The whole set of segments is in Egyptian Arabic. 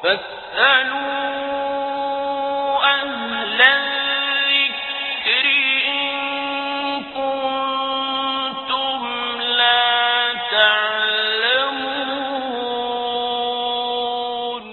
فاسألوا أهل الذكر إن كنتم لا تعلمون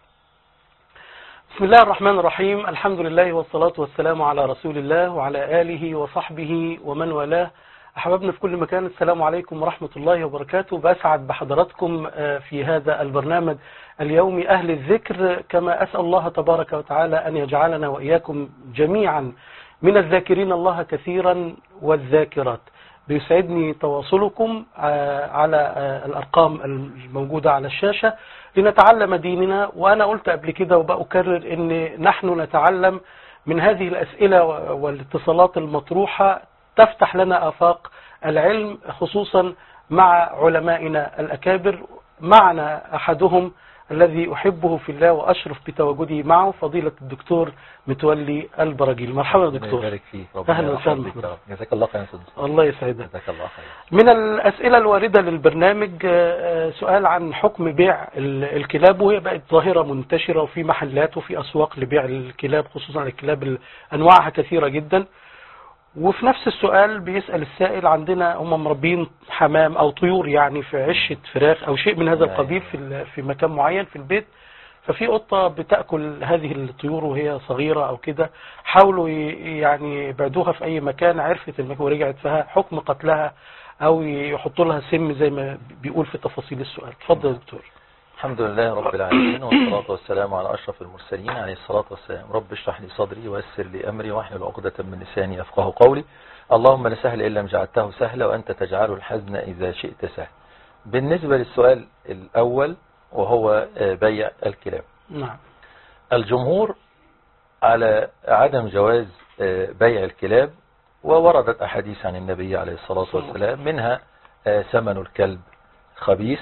بسم الله الرحمن الرحيم الحمد لله والصلاة والسلام على رسول الله وعلى آله وصحبه ومن والاه أحبابنا في كل مكان السلام عليكم ورحمة الله وبركاته بسعد بحضراتكم آه، في هذا البرنامج اليومي أهل الذكر كما أسأل الله تبارك وتعالى أن يجعلنا وإياكم جميعا من الذاكرين الله كثيرا والذاكرات بيسعدني تواصلكم آه، على آه، الأرقام الموجودة على الشاشة لنتعلم ديننا وأنا قلت قبل كده وبأكرر أن نحن نتعلم من هذه الأسئلة والاتصالات المطروحة تفتح لنا آفاق العلم خصوصا مع علمائنا الأكابر معنا أحدهم الذي أحبه في الله وأشرف بتواجدي معه فضيلة الدكتور متولي البراجيل مرحبا يا ربنا دكتور يبارك فيك ربنا أهلا وسهلا يحفظك بك. يا رب. جزاك الله خير يا استاذ مصطفى. الله يسعدك جزاك الله خير من الأسئلة الواردة للبرنامج آه، آه، سؤال عن حكم بيع ال- الكلاب وهي بقت ظاهرة منتشرة وفي محلات وفي أسواق لبيع الكلاب خصوصا الكلاب ال- أنواعها كثيرة جدا وفي نفس السؤال بيسأل السائل عندنا هم مربين حمام أو طيور يعني في عشة فراخ أو شيء من هذا أيوة. القبيل في ال- في مكان معين في البيت ففي قطة بتأكل هذه الطيور وهي صغيرة أو كده حاولوا ي- يعني يبعدوها في أي مكان عرفت المكان ورجعت فيها حكم قتلها أو يحطوا لها سم زي ما بيقول في تفاصيل السؤال اتفضل يا دكتور الحمد لله رب العالمين والصلاة والسلام على أشرف المرسلين عليه الصلاة والسلام رب اشرح لي صدري ويسر لي أمري واحلل عقدة من لساني يفقه قولي اللهم لا سهل إلا ما جعلته سهلا وأنت تجعل الحزن إذا شئت سهل بالنسبة للسؤال الأول وهو آه، بيع الكلاب نعم الجمهور على عدم جواز آه، بيع الكلاب ووردت أحاديث عن النبي عليه الصلاة والسلام منها آه، ثمن الكلب خبيث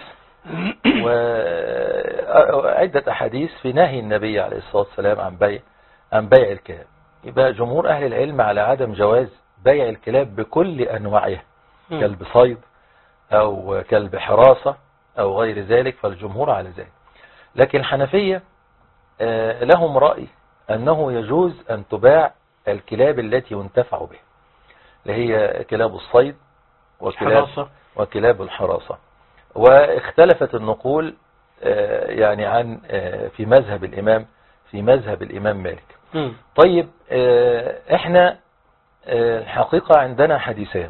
وعدة أحاديث في نهي النبي عليه الصلاة والسلام عن بيع عن بيع الكلاب يبقى جمهور أهل العلم على عدم جواز بيع الكلاب بكل أنواعها مم. كلب صيد أو كلب حراسة أو غير ذلك فالجمهور على ذلك لكن الحنفية آه، لهم رأي أنه يجوز أن تباع الكلاب التي ينتفع بها اللي هي كلاب الصيد وكلاب, حراسة وكلاب الحراسة واختلفت النقول آه، يعني عن آه، في مذهب الإمام في مذهب الإمام مالك مم. طيب آه، احنا آه، الحقيقة عندنا حديثان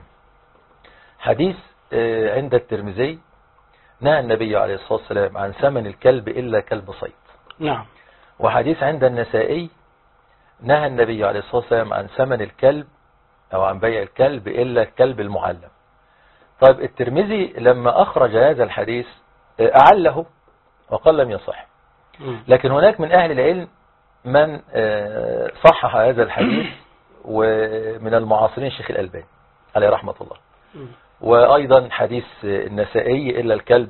حديث آه، عند الترمذي نهى النبي عليه الصلاة والسلام عن ثمن الكلب إلا كلب صيد نعم وحديث عند النسائي نهى النبي عليه الصلاة والسلام عن ثمن الكلب أو عن بيع الكلب إلا الكلب المعلم طيب الترمذي لما أخرج هذا الحديث آه، أعله وقال لم يصح مم. لكن هناك من أهل العلم من آه، صحح هذا الحديث ومن المعاصرين الشيخ الألباني عليه رحمة الله مم. وأيضا حديث النسائي إلا الكلب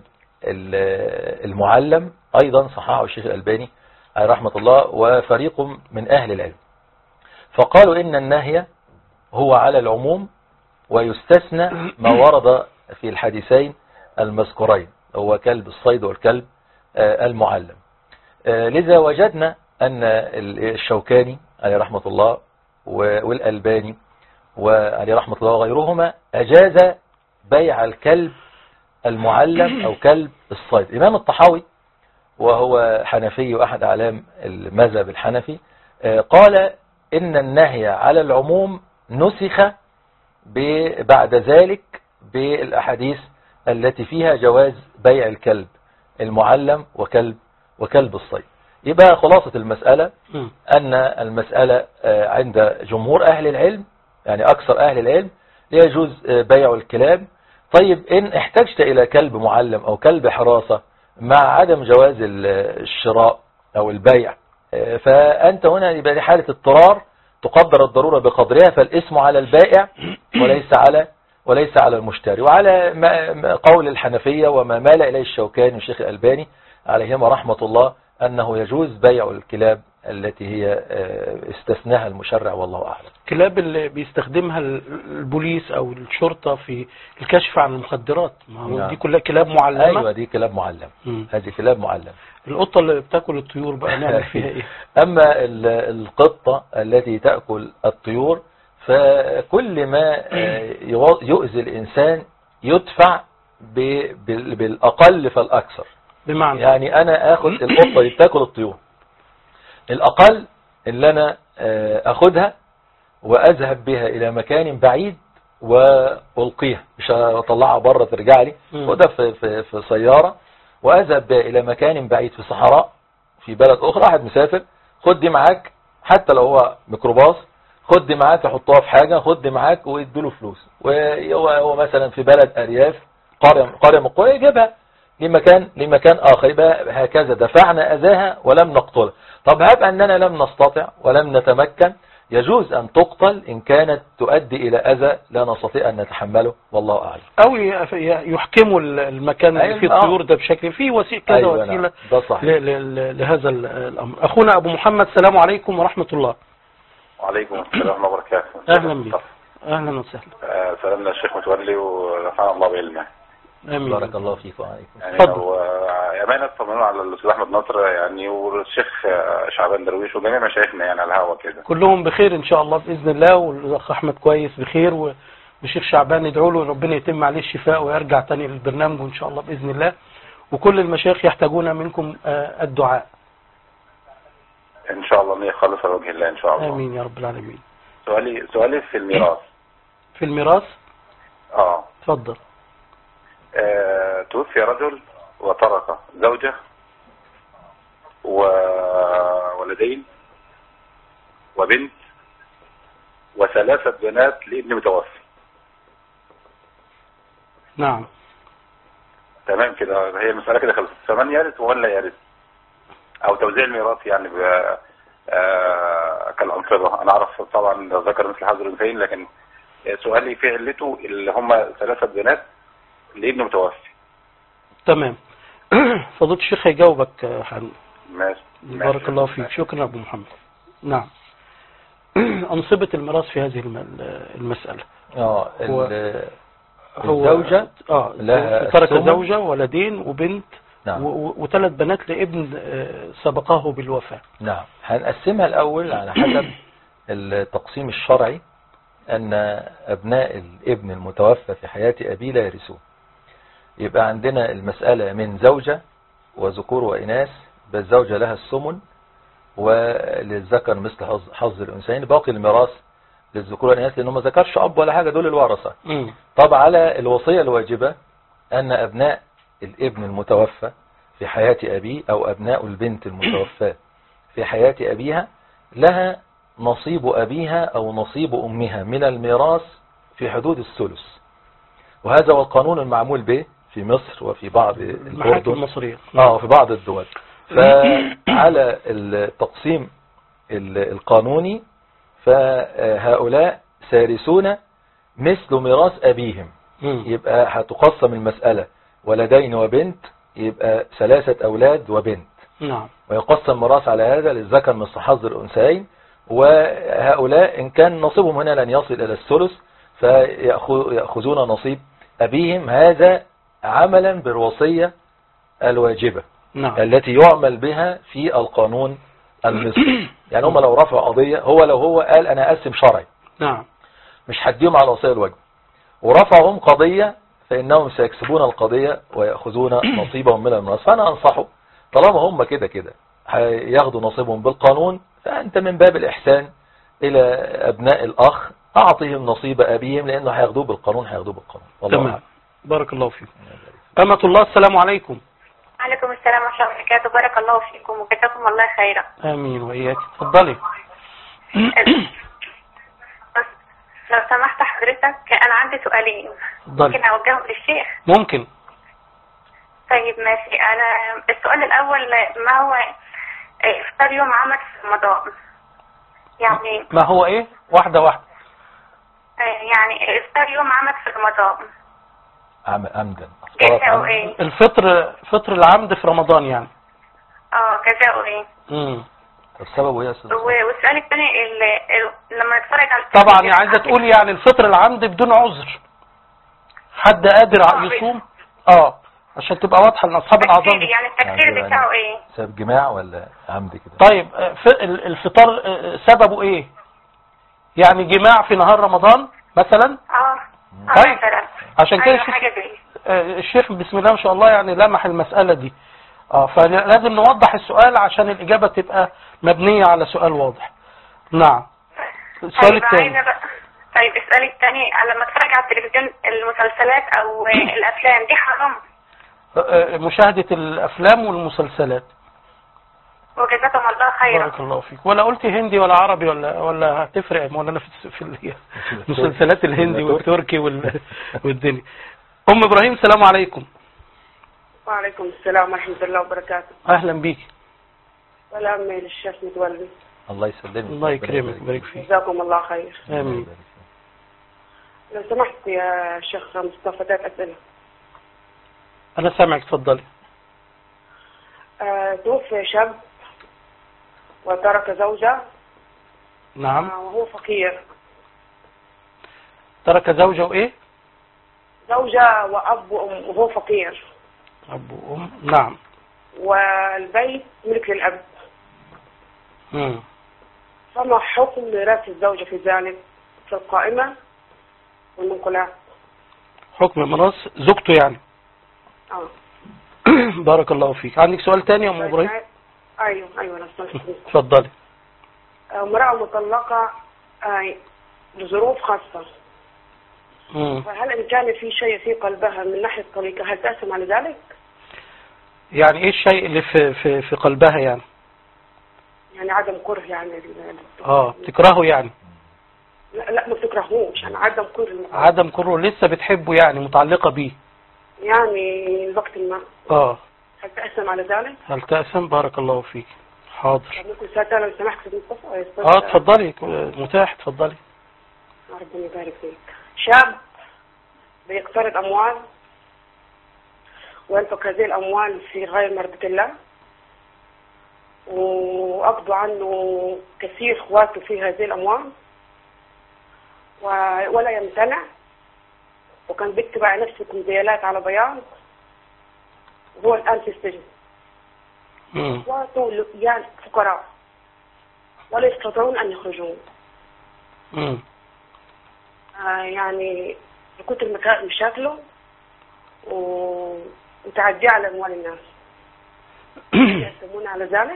ال- المعلم أيضا صححه الشيخ الألباني عليه رحمة الله وفريق من أهل العلم فقالوا إن النهي هو على العموم ويستثنى ما ورد في الحديثين المذكورين هو كلب الصيد والكلب آه، المعلم آه، لذا وجدنا أن ال- الشوكاني عليه رحمة الله و- والألباني وعليه رحمة الله وغيرهما أجاز بيع الكلب المعلم أو كلب الصيد إمام الطحاوي وهو حنفي وأحد أعلام المذهب الحنفي آه، قال إن النهي على العموم نسخ ب- بعد ذلك بالأحاديث التي فيها جواز بيع الكلب المعلم وكلب وكلب الصيد يبقى خلاصة المسألة مم. أن المسألة آه، عند جمهور أهل العلم يعني أكثر أهل العلم يجوز آه، بيع الكلاب طيب إن احتجت إلى كلب معلم أو كلب حراسة مع عدم جواز ال- الشراء أو البيع آه، فأنت هنا يبقى دي حالة اضطرار تقدر الضرورة بقدرها فالاسم على البائع وليس على وليس على المشتري وعلى ما- ما قول الحنفية وما مال إليه الشوكاني والشيخ الألباني عليهما رحمة الله أنه يجوز بيع الكلاب التي هي آه، استثناها المشرع والله أعلم كلاب اللي بيستخدمها ال- البوليس او الشرطة في الكشف عن المخدرات ما هو نعم. دي كلها كلاب معلمة أيوة دي كلاب معلم مم. هذه كلاب معلم القطة اللي بتاكل الطيور بقى نعمل فيها ايه أما ال- القطة التي تأكل الطيور فكل ما آه، يو- يؤذي الإنسان يدفع ب- بال- بالأقل فالأكثر بمعنى يعني أنا أخذ القطة اللي بتاكل الطيور الأقل اللي أنا آه، أخذها وأذهب بها إلى مكان بعيد وألقيها مش أطلعها بره ترجع لي مم. خدها في, في, في سيارة وأذهب بها إلى مكان بعيد في صحراء في بلد أخرى واحد مسافر خد دي معاك حتى لو هو ميكروباص خد دي معاك يحطوها في حاجة خد دي معاك ويدوا له فلوس وهو هو مثلا في بلد أرياف قرية قرية من القرى يجيبها لمكان لمكان آخر يبقى هكذا دفعنا أذاها ولم نقتلها طب هب أننا لم نستطع ولم نتمكن يجوز أن تقتل إن كانت تؤدي إلى أذى لا نستطيع أن نتحمله والله أعلم او ي- ي- يحكموا ال- المكان اللي أيوة، فيه آه. الطيور ده بشكل فيه وسيله كذا أيوة وسيله نعم، ده صحيح ل- ل- ل- لهذا ال- الامر اخونا ابو محمد السلام عليكم ورحمه الله وعليكم السلام ورحمة الله وبركاته اهلا بك اهلا وسهلا آه، سلامنا الشيخ متولي ونفعنا الله بعلمه امين بارك الله فيك وعليكم يعني اتفضل. هو أمانة طمنوا على الأستاذ أحمد نصر يعني والشيخ آه، شعبان درويش وجميع مشايخنا يعني على الهوا كده كلهم بخير ان شاء الله باذن الله والاخ احمد كويس بخير و- والشيخ شعبان ندعو له ربنا يتم عليه الشفاء ويرجع تاني للبرنامج ان شاء الله باذن الله وكل المشايخ يحتاجون منكم آه، الدعاء إن شاء الله نية خالصة لوجه الله إن شاء الله امين يا رب العالمين سؤالي سؤالي في الميراث في الميراث اه اتفضل آه، توفي رجل وترك زوجة وولدين وبنت وثلاثة بنات لابن متوفي نعم تمام كده هي المسألة كده خلصت فمن يرث ولا يرث أو توزيع الميراث يعني ب آه، كالأنصبة أنا أعرف طبعا ذكر مثل حظ الأنثيين لكن سؤالي في علته اللي هم ثلاثة بنات لابن متوفي تمام فضيله الشيخ هيجاوبك آه، حن ماشي بارك ماشي. الله فيك شكرا يا ابو محمد نعم أنصبة الميراث في هذه الم- المسألة اه هو- ال- هو الزوجة اه لها ترك الثمن. زوجة ولدين وبنت نعم وثلاث بنات لابن آه، سبقه بالوفاة نعم هنقسمها الأول على حسب التقسيم الشرعي أن أبناء الابن المتوفى في حياة أبيه لا يرثون يبقى عندنا المسألة من زوجة وذكور وإناث بالزوجة لها السمن وللذكر مثل حظ, حظ الأنثيين باقي الميراث للذكور والإناث لأنه ما ذكرش أب ولا حاجة دول الورثة مم. طب على الوصية الواجبة أن أبناء الابن المتوفى في حياة أبيه أو أبناء البنت المتوفاة في حياة أبيها لها نصيب أبيها أو نصيب أمها من الميراث في حدود الثلث وهذا هو القانون المعمول به في مصر وفي بعض المحاكم الأردن المصرية اه في بعض الدول فعلى التقسيم ال- القانوني فهؤلاء سارسون مثل ميراث أبيهم مم. يبقى هتقسم المسألة ولدين وبنت يبقى ثلاثة أولاد وبنت نعم ويقسم ميراث على هذا للذكر مثل حظ الأنثيين وهؤلاء إن كان نصيبهم هنا لن يصل إلى الثلث فيأخذون نصيب أبيهم هذا عملا بالوصية الواجبة نعم التي يعمل بها في القانون المصري يعني هم لو رفعوا قضية هو لو هو قال أنا أقسم شرعي نعم مش هديهم على وصية الواجب ورفعوا هم قضية فإنهم سيكسبون القضية ويأخذون نصيبهم من الميراث فأنا أنصحه طالما هم كده كده هياخدوا نصيبهم بالقانون فأنت من باب الإحسان إلى أبناء الأخ أعطيهم نصيب أبيهم لأنه هياخدوه بالقانون هياخدوه بالقانون والله تمام أعلم. بارك الله فيك أمة الله السلام عليكم عليكم السلام ورحمة الله وبركاته بارك الله فيكم وجزاكم الله خيرا آمين وإياك اتفضلي بس لو سمحت حضرتك أنا عندي سؤالين اتفضلي ممكن أوجههم للشيخ ممكن طيب ماشي أنا السؤال الأول ما هو إفطار يوم عمل في رمضان يعني ما هو إيه واحدة واحدة يعني إفطار يوم عمل في رمضان عم عمدا جزاؤه إيه؟ الفطر فطر العمد في رمضان يعني اه جزاؤه إيه؟ مم. طب سببه ايه يا استاذ و- والسؤال الثاني ال- ال- لما نتفرج على طبعا يعني عايزه تقول يعني الفطر العمد بدون عذر حد قادر آه، يصوم اه عشان تبقى واضحه ان اصحاب التكفير الاعذار يعني التكفير يعني- بتاعه ايه؟ سبب جماع ولا عمد كده طيب آه، ف- ال- الفطار آه، سببه ايه يعني جماع في نهار رمضان مثلا اه اه طيب. مثلا عشان كده ايوه الشيخ- حاجه زي آه، الشيخ بسم الله ما شاء الله يعني لمح المسألة دي اه فلازم نوضح السؤال عشان الإجابة تبقى مبنية على سؤال واضح نعم السؤال طيب الثاني عايزه بقى طيب السؤال الثاني لما اتفرج على التلفزيون المسلسلات او الافلام دي حرام آه، مشاهدة الأفلام والمسلسلات وجزاكم الله خيرا بارك الله فيك ولا قلت هندي ولا عربي ولا ولا هتفرق ما ولا أنا في في ال- المسلسلات الهندي والتركي وال- والدنيا أم إبراهيم السلام عليكم وعليكم السلام ورحمة الله وبركاته أهلا بيك سلام للشيخ متولي الله يسلمك الله يكرمك ويبارك فيك جزاكم الله خير آمين لو سمحت يا شيخ مصطفى ثلاث أسئلة أنا سامعك اتفضلي آه، توفي شاب وترك زوجة نعم آه، وهو فقير ترك زوجة وإيه زوجة وأب وأم وهو فقير أب وأم نعم والبيت ملك للأب مم. فما حكم ميراث الزوجة في ذلك في القائمة والمنقولات حكم ميراث زوجته يعني اه بارك الله فيك عندك سؤال تاني يا ام ابراهيم ايوه ايوه لو سمحت اتفضلي امرأة مطلقة آه، لظروف خاصة مم. فهل إن كان في شيء في قلبها من ناحية طريقة هل تأثم على ذلك؟ يعني ايه الشيء اللي في في في قلبها يعني يعني عدم كره يعني ال- اه تكرهه يعني لا, لا ما بتكرهوش يعني عدم كره عدم كره لسه بتحبه يعني متعلقة بيه يعني وقت ما اه هل تأثم على ذلك؟ هل تأسم بارك الله فيك حاضر طب ممكن سؤال تاني لو سمحت في المصطفى يا أستاذ؟ اه اتفضلي متاح اتفضلي ربنا يبارك فيك شاب بيقترض أموال وينفق هذه الأموال في غير مرضة الله وأقضوا عنه كثير إخواته في هذه الأموال و- ولا يمتنع وكان بيكتب على نفسه كمبيالات على بياض وهو الآن في السجن مم. إخواته يعني فقراء ولا يستطيعون أن يخرجون مم. آه، يعني كتر مكا- مشاكله و- وتعديه على أموال الناس يقسمون على ذلك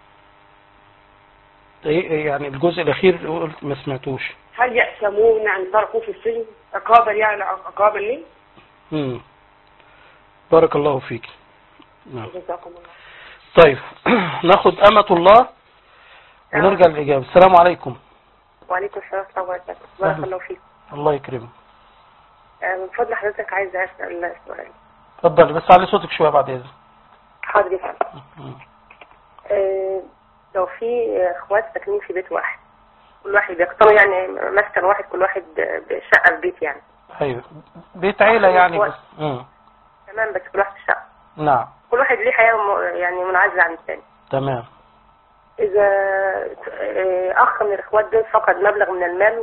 ايه إيه يعني الجزء الاخير قلت ما سمعتوش هل يأسمون أن تركوا في السجن عقابا يعني عقابا لي مم. بارك الله فيك نعم جزاكم الله طيب ناخد أمة الله ونرجع للإجابة السلام عليكم وعليكم السلام ورحمة الله وبركاته أهلا. بارك الله فيك الله يكرمك آه، من فضل حضرتك عايزة أسأل سؤال اتفضلي بس علي صوتك شوية بعد إذن حاضر يا فندم. مم. آه، لو في اخوات ساكنين في بيت واحد كل واحد بيقتنوا يعني مسكن واحد كل واحد بشقة في بيت يعني أيوه بيت عيلة يعني بس مم. تمام بس كل واحد في شقة نعم كل واحد ليه حياة م- يعني منعزلة عن الثاني تمام إذا آه، أخ من الإخوات دول فقد مبلغ من المال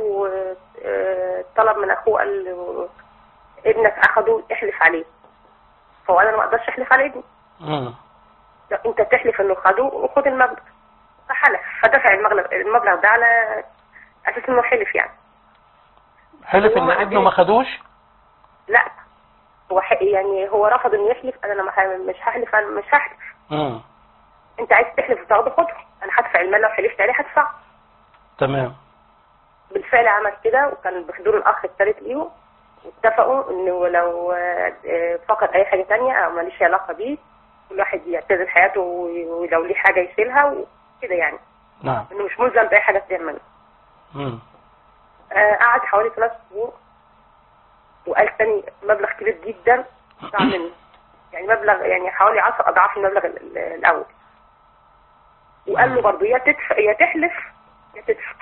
وطلب من أخوه قال له ابنك أخده احلف عليه فهو أنا ما أقدرش أحلف على ابني مم. لا، أنت تحلف إنه خده وخد المبلغ فحلف فدفع المبلغ المبلغ ده على أساس إنه حلف يعني حلف إن هو ابنه ما خدوش لا هو ح- يعني هو رفض إنه يحلف أنا لما ح- مش هحلف أنا مش هحلف مم. أنت عايز تحلف وتاخده خده أنا هدفع المال لو حلفت عليه هدفع تمام بالفعل عمل كده وكان بحضور الأخ الثالث ليهم واتفقوا إنه لو آه، آه، فقد أي حاجة تانية أو ماليش علاقة بيه كل واحد يعتزل حياته و- ولو ليه حاجة يشيلها وكده يعني نعم إنه مش ملزم بأي حاجة تعمل مم. آه، قعد حوالي ثلاث شهور وقال تاني مبلغ كبير جدا ضاع منه يعني مبلغ يعني حوالي 10 أضعاف المبلغ ال- ال- الأول وقال له برضه يا تدفع يا تحلف يا تدفع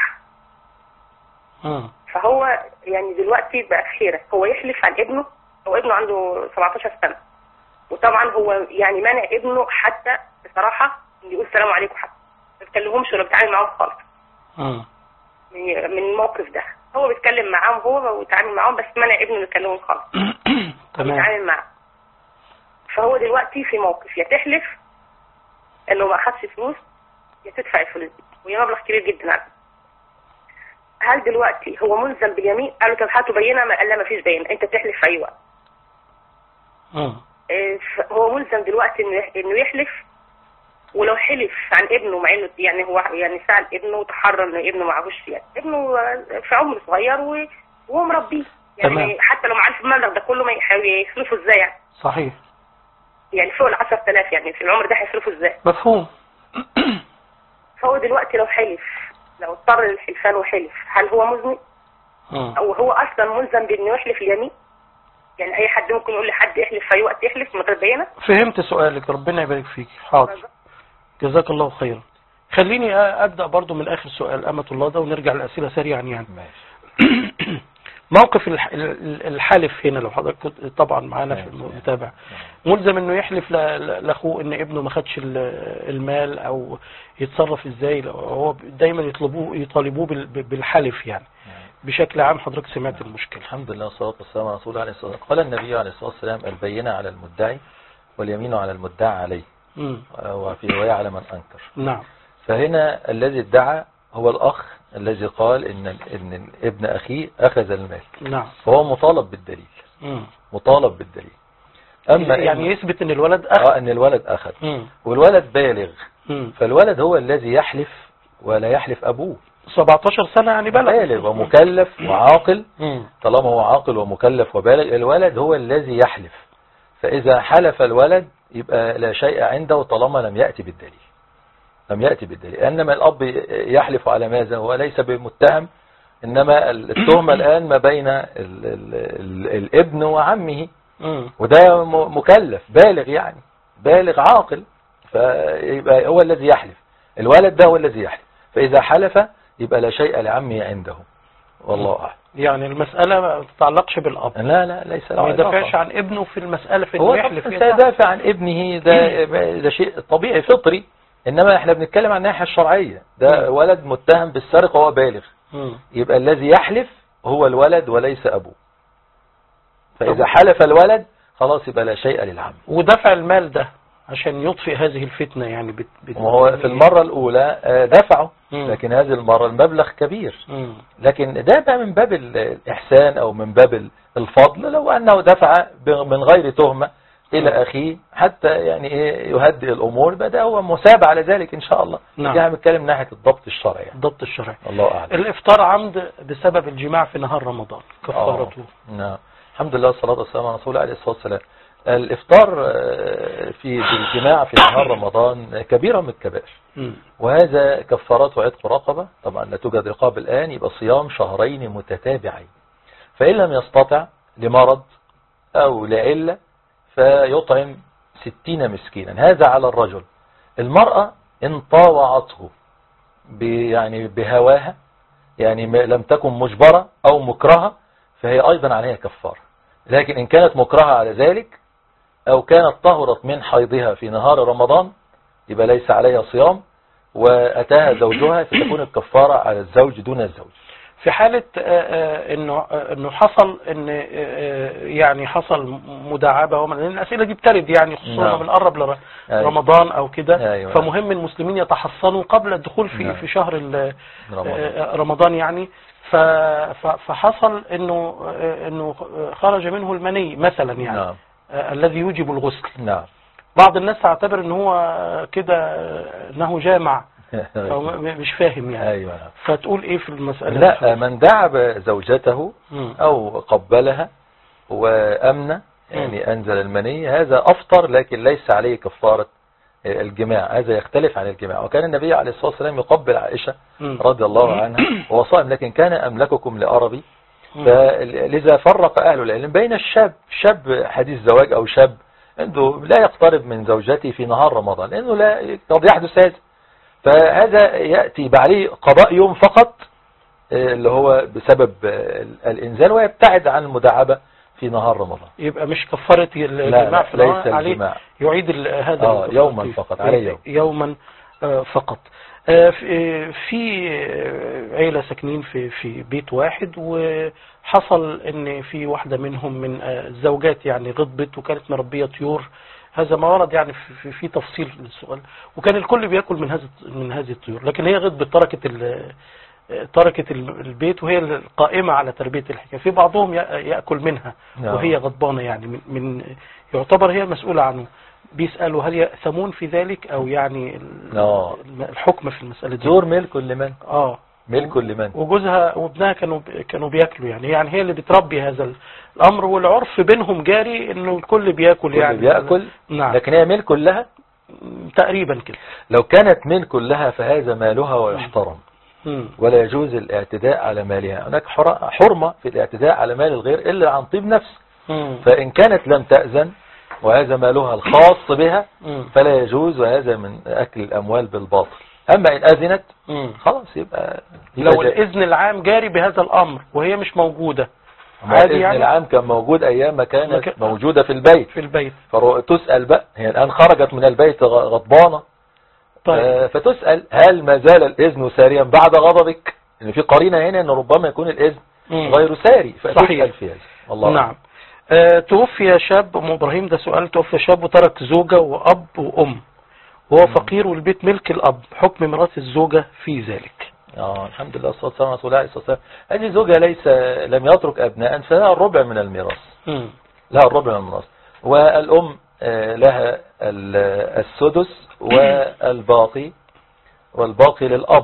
مم. فهو يعني دلوقتي بقى في حيرة هو يحلف عن ابنه هو ابنه عنده 17 سنة وطبعا هو يعني مانع ابنه حتى بصراحة إنه يقول السلام عليكم حتى ما بيكلمهمش ولا بيتعامل معاهم خالص مم. من من الموقف ده هو بيتكلم معاهم هو ويتعامل معاهم بس منع ابنه يكلمهم خالص تمام يتعامل معاه فهو دلوقتي في موقف يا تحلف انه ما اخدش فلوس يا تدفع الفلوس دي وهي مبلغ كبير جدا على فكرة. هل دلوقتي هو ملزم باليمين؟ قالوا طب هاتوا بينه ما قال لا ما فيش بينه انت تحلف في اي وقت مم. إيه، ف- هو ملزم دلوقتي انه يح- انه يحلف ولو حلف عن ابنه مع انه يعني هو يعني سال ابنه وتحرى ان ابنه معهوش يعني ابنه آه، في عمر صغير و- وهو مربيه يعني تمام. حتى لو معاه المبلغ ده كله ما يح- يصرفه ازاي يعني صحيح يعني فوق ال 10000 يعني في العمر ده هيصرفه ازاي مفهوم فهو دلوقتي لو حلف لو اضطر للحلفان وحلف هل هو مذنب مم. او هو اصلا ملزم بانه يحلف اليمين يعني اي حد ممكن يقول لحد احلف في اي وقت يحلف من غير بينه فهمت سؤالك ربنا يبارك فيك حاضر جزاك الله خيرا خليني أ- ابدا برضو من اخر سؤال امه الله ده ونرجع للاسئله سريعا يعني ماشي موقف الح- ال- الحالف هنا لو حضرتك كنت طبعا معانا في نعم. المتابع ملزم انه يحلف ل- ل- لاخوه ان ابنه ما خدش ال- المال او يتصرف ازاي لو هو دايما يطلبوه يطالبوه بال- بالحلف يعني بشكل عام حضرتك سمعت المشكله الحمد لله والصلاة والسلام على رسول الله عليه الصلاة والسلام قال النبي عليه الصلاة والسلام البينة على المدعي واليمين على المدعى عليه مم. وفي رواية على من أنكر نعم فهنا الذي ادعى هو الأخ الذي قال إن إن ابن أخيه أخذ المال نعم فهو مطالب بالدليل مم. مطالب بالدليل أما يعني إن- يثبت ان الولد آه اخ أن الولد أخذ مم. والولد بالغ مم. فالولد هو الذي يحلف ولا يحلف أبوه 17 سنه يعني بلغ بالغ ومكلف وعاقل مم. طالما هو عاقل ومكلف وبالغ الولد هو الذي يحلف فإذا حلف الولد يبقى لا شيء عنده طالما لم يأتي بالدليل لم يأتي بالدليل إنما الأب يحلف على ماذا هو ليس بمتهم إنما التهمة الآن ما بين ال ال ال الابن وعمه مم. وده م- مكلف بالغ يعني بالغ عاقل فيبقى هو الذي يحلف الولد ده هو الذي يحلف فإذا حلف يبقى لا شيء لعمه عنده والله أعلم يعني المسألة ما تتعلقش بالأب لا لا ليس له ما علاقة. يدافعش عن ابنه في المسألة في هو انه يحلف طبعاً فيها. سيدافع عن ابنه ده ده شيء طبيعي فطري انما احنا بنتكلم عن الناحيه الشرعيه ده ولد متهم بالسرقه وهو بالغ مم. يبقى الذي يحلف هو الولد وليس ابوه فاذا حلف الولد خلاص يبقى لا شيء للعم ودفع المال ده عشان يطفئ هذه الفتنة يعني بت... بت... وهو في المره الاولى آه، دفعه مم. لكن هذه المره المبلغ كبير مم. لكن ده بقى من باب ال- الإحسان أو من باب الفضل لو أنه دفع ب- من غير تهمة إلى أخيه حتى يعني إيه يهدئ الأمور بقى ده هو مسابع على ذلك إن شاء الله نعم. دي بنتكلم من ناحية الضبط الشرعي يعني. الضبط الشرعي الله أعلم الإفطار عمد بسبب الجماع في نهار رمضان كفارته آه. نعم الحمد لله والصلاة والسلام على رسول الله عليه الصلاة والسلام الإفطار آه، في في الجماع في نهار رمضان كبيرة من الكبائر مم. وهذا كفارات عتق رقبة طبعا لا توجد رقاب الآن يبقى صيام شهرين متتابعين فإن لم يستطع لمرض أو لعلة فيطعم ستين مسكينا هذا على الرجل المرأة إن طاوعته ب- يعني بهواها يعني ما- لم تكن مجبرة أو مكرهة فهي أيضا عليها كفارة لكن إن كانت مكرهة على ذلك أو كانت طهرت من حيضها في نهار رمضان يبقى ليس عليها صيام وأتاها زوجها فتكون الكفارة على الزوج دون الزوج في حالة آه، آه، انه آه، انه حصل ان آه، آه، يعني حصل مداعبة وما لان الاسئلة دي بترد يعني خصوصا نعم. لما بنقرب أيوة. لرمضان او كده أيوة. فمهم المسلمين يتحصنوا قبل الدخول في نعم. في شهر ال- رمضان. آه، رمضان يعني ف- ف- فحصل انه آه، انه خرج منه المني مثلا يعني نعم آه، الذي يوجب الغسل نعم بعض الناس تعتبر ان هو كده آه، انه جامع فهو م- مش فاهم يعني أيوة نعم. فتقول ايه في المسألة لا من دعب زوجته مم. أو قبلها وأمن يعني أنزل المني هذا أفطر لكن ليس عليه كفارة الجماع هذا يختلف عن الجماع وكان النبي عليه الصلاة والسلام يقبل عائشة مم. رضي الله عنها وهو صائم لكن كان أملككم لأربي مم. فلذا فرق أهل العلم بين الشاب شاب حديث زواج أو شاب عنده لا يقترب من زوجته في نهار رمضان لأنه لا قد يحدث هذا فهذا يأتي بعليه قضاء يوم فقط آه، اللي هو بسبب آه، الإنزال ويبتعد عن المداعبة في نهار رمضان يبقى مش كفارة لا الجماع لا في النهار ليس عليه الجماع يعيد ال- هذا آه، الكفارة يوما فيه. فقط، عليه يوم. يوما آه، فقط آه، في في آه، عيلة ساكنين في في بيت واحد وحصل ان في واحدة منهم من آه، الزوجات يعني غضبت وكانت مربية طيور هذا ما ورد يعني في, في, في تفصيل للسؤال وكان الكل بياكل من هذه من هذه الطيور لكن هي غضبت تركت ال- تركت ال- البيت وهي القائمة على تربية الحكاية في بعضهم يأ- يأكل منها نعم. وهي غضبانة يعني من, من يعتبر هي مسؤولة عنه بيسألوا هل يأثمون في ذلك او يعني ال- آه. الحكم في المسألة دي زور ملك لمن اه ملك لمن وجوزها وابنها كانوا كانوا بياكلوا يعني يعني هي اللي بتربي هذا ال- الامر والعرف بينهم جاري انه الكل بياكل كل يعني بيأكل نعم لكن هي ملك لها تقريبا كده لو كانت ملك لها فهذا مالها ويحترم مم. ولا يجوز الاعتداء على مالها هناك حر- حرمة في الاعتداء على مال الغير إلا عن طيب نفس مم. فإن كانت لم تأذن وهذا مالها الخاص بها مم. فلا يجوز وهذا من أكل الأموال بالباطل أما إن أذنت مم. خلاص يبقى لو يبقى جائز. الاذن العام جاري بهذا الامر وهي مش موجودة ما عادي الإذن يعني؟ العام كان موجود أيام ما ما كانت كان- موجودة في البيت في البيت فتسأل بقى هي الآن خرجت من البيت غ- غضبانة طيب آه، فتسأل هل ما زال الإذن ساريا بعد غضبك لأن في قرينة هنا أن ربما يكون الإذن مم. غير ساري صحيح. فتسأل في هذا الله نعم آه، توفي شاب ام ابراهيم ده سؤال توفي شاب وترك زوجة واب وام وهو فقير والبيت ملك الاب حكم ميراث الزوجة في ذلك اه الحمد لله والصلاة والسلام على رسول الله عليه الصلاة والسلام هذه زوجة ليس لم يترك أبناء فلها الربع من الميراث مم. لها الربع من الميراث والأم آه، لها ال- السدس والباقي والباقي للأب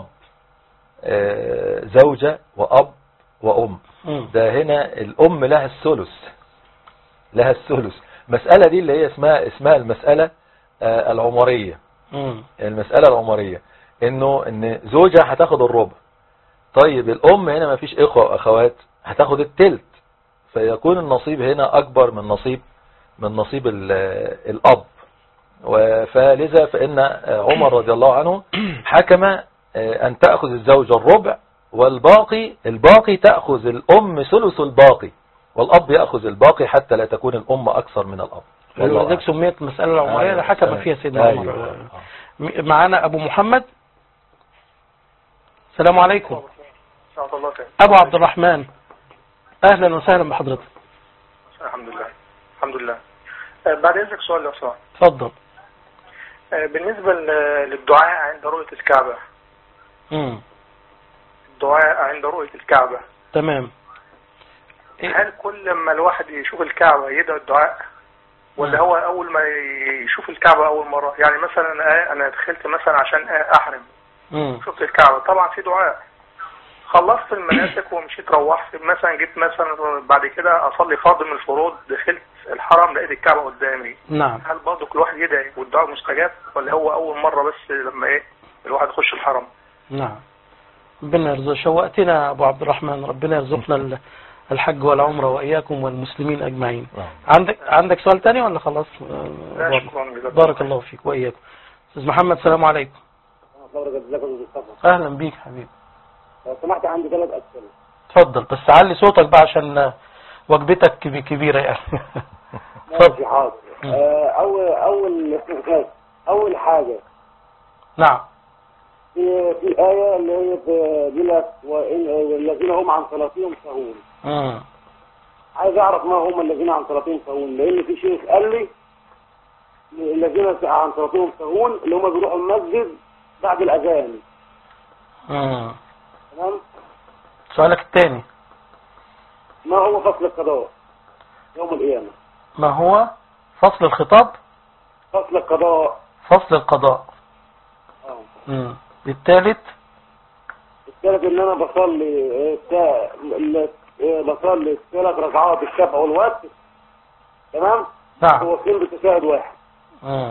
آه، زوجة وأب وأم مم. ده هنا الأم لها الثلث لها الثلث المسألة دي اللي هي اسمها اسمها المسألة آه، العمرية مم. المسألة العمرية انه ان زوجة هتاخد الربع طيب الام هنا ما فيش اخوة واخوات هتاخد التلت فيكون النصيب هنا اكبر من نصيب من نصيب ال- الاب و- فلذا فان عمر رضي الله عنه حكم ان تأخذ الزوجة الربع والباقي الباقي تأخذ الام ثلث الباقي والاب يأخذ الباقي حتى لا تكون الام اكثر من الاب والله ولذلك سميت المسألة العمرية اللي حكم فيها سيدنا أيوة. عمر آه. م- معانا أبو محمد السلام عليكم الله خير أبو عبد الرحمن أهلا وسهلا بحضرتك الحمد لله الحمد لله آه، بعد اذنك سؤال لو سمحت اتفضل آه، بالنسبه ل- للدعاء عند رؤيه الكعبه مم. الدعاء عند رؤيه الكعبه تمام إيه؟ هل كل ما الواحد يشوف الكعبه يدعو الدعاء ولا نعم. هو اول ما يشوف الكعبه اول مره يعني مثلا آه، انا دخلت مثلا عشان آه، احرم مم. شفت الكعبه طبعا في دعاء خلصت المناسك ومشيت روحت مثلا جيت مثلا بعد كده اصلي فرض من الفروض دخلت الحرم لقيت الكعبه قدامي نعم هل برضه كل واحد يدعي والدعاء مستجاب ولا هو اول مره بس لما ايه الواحد يخش الحرم نعم ربنا يرزق شوقتنا يا أبو عبد الرحمن ربنا يرزقنا ال- الحج والعمرة وإياكم والمسلمين أجمعين نعم. عندك عندك سؤال تاني ولا خلاص آه، لا أبو شكرا جزاك بارك الله فيك وإياكم أستاذ محمد السلام عليكم أهلا بيك حبيبي لو سمحت عندي ثلاث أسئلة اتفضل بس علي صوتك بقى عشان آه، وجبتك كبي- كبيرة يعني اتفضل ماشي حاضر آه، أول أول أول حاجة نعم في في آية اللي هي بيقول لك وإن- والذين هم عن صلاتهم سهون مم. عايز أعرف ما هم الذين عن صلاتهم سهون لأن في شيخ قال لي الذين عن صلاتهم سهون اللي هم بيروحوا المسجد بعد الأذان مم. تمام سؤالك الثاني ما هو فصل القضاء يوم القيامة ما هو فصل الخطاب فصل القضاء فصل القضاء آه. مم. الثالث الثالث ان انا بصلي آه، التا- ال- آه، بصلي ثلاث ركعات الشفع والوتر تمام نعم هو فين بتساعد واحد مم.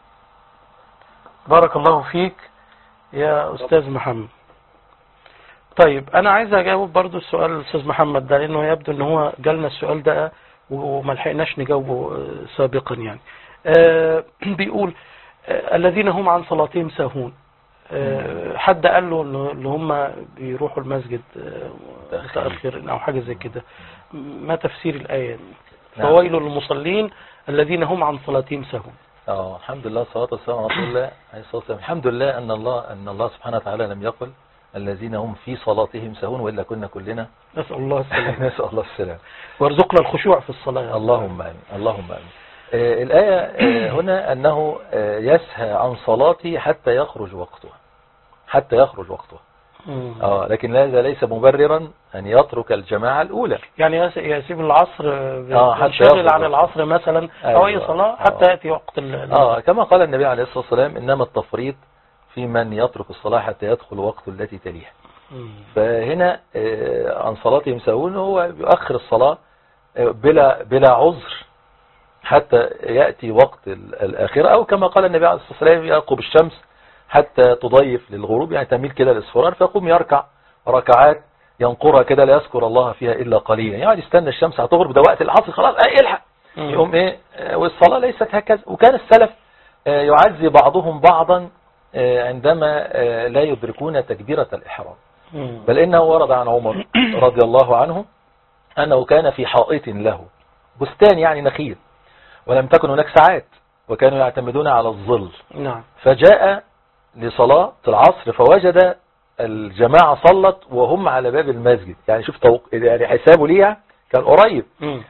بارك الله فيك يا أستاذ محمد طيب أنا عايز أجاوب برضو السؤال الأستاذ محمد ده لأنه يبدو أن هو جالنا السؤال ده وما لحقناش نجاوبه آه، سابقا يعني آه، بيقول آه، الذين هم عن صلاتهم ساهون آه، حد قال له إنه- ان هم بيروحوا المسجد آه، تأخير. متأخر او حاجة زي كده ما تفسير الآية نعم. فويل للمصلين الذين هم عن صلاتهم ساهون اه الحمد لله الصلاة والسلام على رسول الله عليه الصلاة والسلام الحمد لله أن الله أن الله سبحانه وتعالى لم يقل الذين هم في صلاتهم سهون وإلا كنا كلنا نسأل الله السلامة نسأل الله السلام وارزقنا الخشوع في الصلاة يا رب. اللهم آمين اللهم آمين آه، الآية آه، هنا أنه آه، يسهى عن صلاته حتى يخرج وقتها حتى يخرج وقتها مم. اه لكن هذا ليس مبررا أن يترك الجماعة الأولى يعني يس- يسيب العصر آه، حتى ينشغل يخرج عن وقته. العصر مثلا أو أي أيوة. صلاة حتى آه. يأتي وقت ال- اه كما قال النبي عليه الصلاة والسلام إنما التفريط في من يترك الصلاة حتى يدخل وقت التي تليها مم. فهنا آه، عن صلاتهم سهون هو يؤخر الصلاة آه، بلا بلا عذر حتى يأتي وقت ال- الآخرة أو كما قال النبي عليه الصلاة والسلام يرقب الشمس حتى تضيف للغروب يعني تميل كده للصفرار فيقوم يركع ركعات ينقرها كده لا يذكر الله فيها إلا قليلا يعني يستنى الشمس هتغرب ده وقت العصر خلاص آه، الحق مم. يقوم ايه آه، والصلاة ليست هكذا وكان السلف آه، يعزي بعضهم بعضا آه، عندما آه، لا يدركون تكبيرة الإحرام مم. بل إنه ورد عن عمر رضي الله عنه أنه كان في حائط له بستان يعني نخيل ولم تكن هناك ساعات وكانوا يعتمدون على الظل نعم فجاء لصلاة العصر فوجد الجماعة صلت وهم على باب المسجد يعني شوف توق... يعني حسابه ليها كان قريب مم.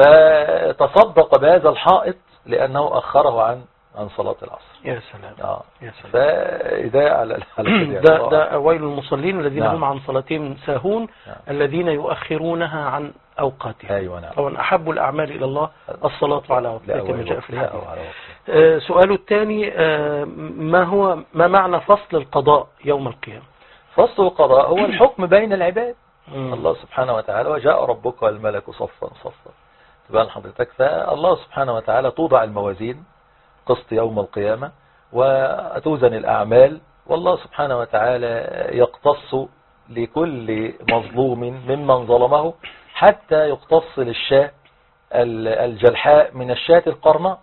فتصدق بهذا الحائط لأنه أخره عن عن صلاة العصر يا سلام آه. يا سلام فده على على كده يعني. ده ده ويل المصلين الذين نعم. هم عن صلاتهم ساهون نعم. الذين يؤخرونها عن أوقاتها أيوة نعم طبعا أحب الأعمال إلى الله الصلاة على وقتها كما لأول جاء في وقتها الحديث أو على وقتها آه، سؤاله الثاني آه، ما هو ما معنى فصل القضاء يوم القيامة فصل القضاء هو الحكم بين العباد مم. الله سبحانه وتعالى وجاء ربك والملك صفا صفا تبان حضرتك فالله سبحانه وتعالى توضع الموازين قسط يوم القيامة وتوزن الأعمال والله سبحانه وتعالى يقتص لكل مظلوم ممن ظلمه حتى يقتص للشاة ال- الجلحاء من الشاة القرناء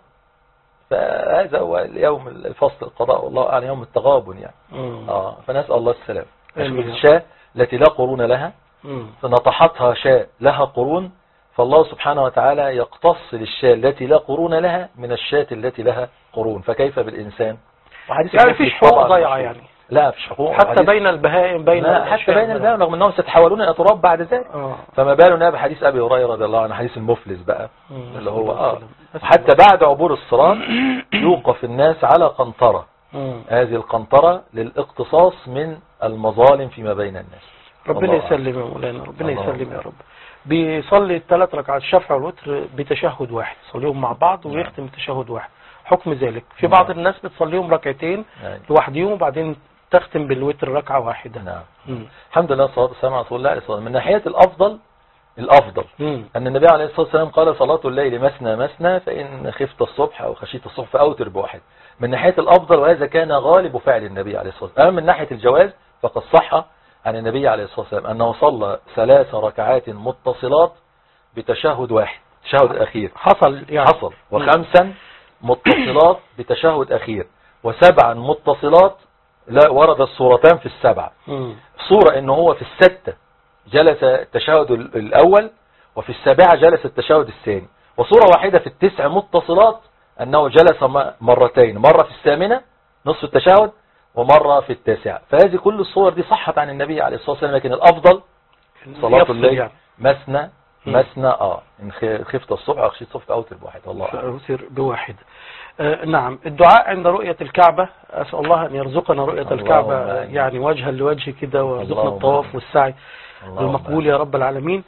فهذا هو اليوم الفصل القضاء والله أعلم يوم التغابن يعني مم. آه فنسأل الله السلام آمين. الشاة التي لا قرون لها مم. فنطحتها شاة لها قرون فالله سبحانه وتعالى يقتص للشاة التي لا قرون لها من الشاة التي لها قرون فكيف بالإنسان وحديث يعني المفلس فيش حقوق طبعاً ضايعة مشهور. يعني لا فيش حقوق حتى وحديث- بين البهائم بين لا حتى الأشياء بين الباب رغم أنهم ستحولون إلى تراب بعد ذلك آه. فما بالنا بحديث أبي هريرة رضي الله عنه حديث المفلس بقى مم. اللي هو آه بس- حتى بعد عبور الصراط يوقف الناس على قنطرة مم. هذه القنطرة للاقتصاص من المظالم فيما بين الناس ربنا الله يسلم يا مولانا ربنا الله يسلم أعلم. يا رب بيصلي الثلاث ركعات الشفع والوتر بتشهد واحد يصليهم مع بعض ويختم بتشهد واحد حكم ذلك في بعض نعم. الناس بتصليهم ركعتين يعني لوحديهم وبعدين تختم بالوتر ركعة واحدة نعم مم. الحمد لله الصلاة والسلام على رسول الله عليه الصلاة والسلام. من ناحية الأفضل الأفضل مم. أن النبي عليه الصلاة والسلام قال صلاة الليل مثنى مثنى فإن خفت الصبح أو خشيت الصبح فأوتر بواحد من ناحية الأفضل وهذا كان غالب فعل النبي عليه الصلاة والسلام أما من ناحية الجواز فقد صح عن النبي عليه الصلاة والسلام أنه صلى ثلاث ركعات متصلات بتشهد واحد تشهد أخير حصل يعني حصل وخمسا متصلات بتشهد أخير وسبعا متصلات لا ورد الصورتان في السبعة مم. صورة ان هو في الستة جلس التشهد ال- الاول وفي السابعة جلس التشهد الثاني وصورة واحدة في التسع متصلات انه جلس م- مرتين مرة في الثامنة نصف التشهد ومرة في التاسعة فهذه كل الصور دي صحت عن النبي عليه الصلاة والسلام لكن الافضل صلاة يفصل الليل يعني. مثنى مم. مثنى اه ان خ- خفت الصبح او خشيت الصبح اوتر بواحد والله أعلم. فأوتر بواحد آه نعم الدعاء عند رؤية الكعبة أسأل الله أن يرزقنا رؤية اللهم الكعبة آمين. يعني وجها لوجه كده ويرزقنا اللهم الطواف آمين. والسعي اللهم المقبول يا رب العالمين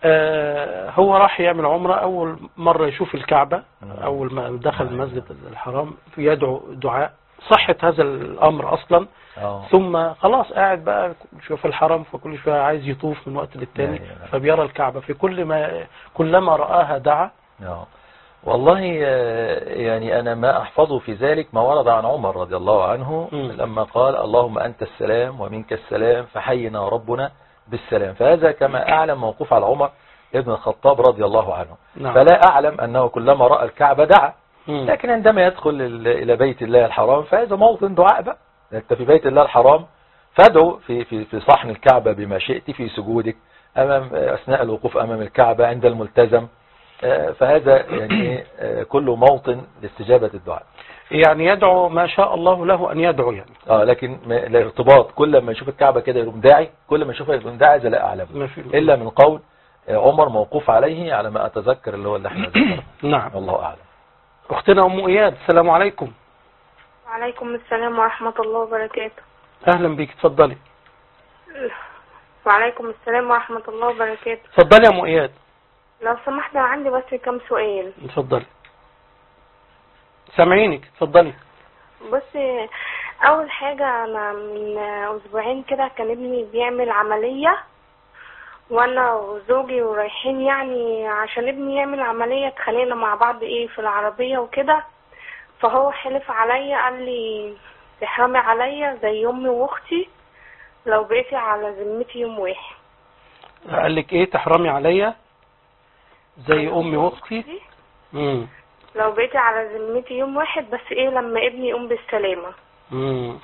آه هو راح يعمل عمرة أول مرة يشوف الكعبة نعم. أول ما دخل نعم. المسجد الحرام يدعو دعاء صحة هذا الأمر أصلا آه. ثم خلاص قاعد بقى شوف الحرام فكل شوية عايز يطوف من وقت للتاني لا، لا، لا. فبيرى الكعبة في كل ما كلما رآها دعا آه. والله آه، يعني أنا ما أحفظه في ذلك ما ورد عن عمر رضي الله عنه مم. لما قال اللهم أنت السلام ومنك السلام فحينا ربنا بالسلام فهذا كما أعلم موقوف على عمر ابن الخطاب رضي الله عنه نعم. فلا أعلم أنه كلما رأى الكعبة دعا مم. لكن عندما يدخل ال- إلى بيت الله الحرام فهذا موطن دعاء بقى أنت في بيت الله الحرام فادعو في في في صحن الكعبة بما شئت في سجودك أمام أثناء الوقوف أمام الكعبة عند الملتزم آه، فهذا يعني آه، كله موطن لاستجابة الدعاء يعني يدعو ما شاء الله له أن يدعو يعني اه لكن م- الارتباط كل ما يشوف الكعبة كده يقوم داعي كل ما يشوفها يقوم داعي زي لا أعلم ما في إلا من قول آه، عمر موقوف عليه على ما أتذكر اللي هو اللي احنا ذكرناه نعم والله أعلم أختنا أم إياد السلام عليكم وعليكم السلام ورحمة الله وبركاته أهلا بيك اتفضلي وعليكم السلام ورحمة الله وبركاته اتفضلي يا أم إياد لو سمحت أنا عندي بس كم سؤال اتفضلي سامعينك اتفضلي بص أول حاجة أنا من أسبوعين كده كان ابني بيعمل عملية وأنا وزوجي ورايحين يعني عشان ابني يعمل عملية اتخانقنا مع بعض إيه في العربية وكده فهو حلف عليا قال لي تحرمي عليا زي أمي وأختي لو بقيتي على ذمتي يوم واحد قال لك ايه تحرمي عليا زي امي واختي امم لو بقيتي على ذمتي يوم واحد بس ايه لما ابني يقوم بالسلامة امم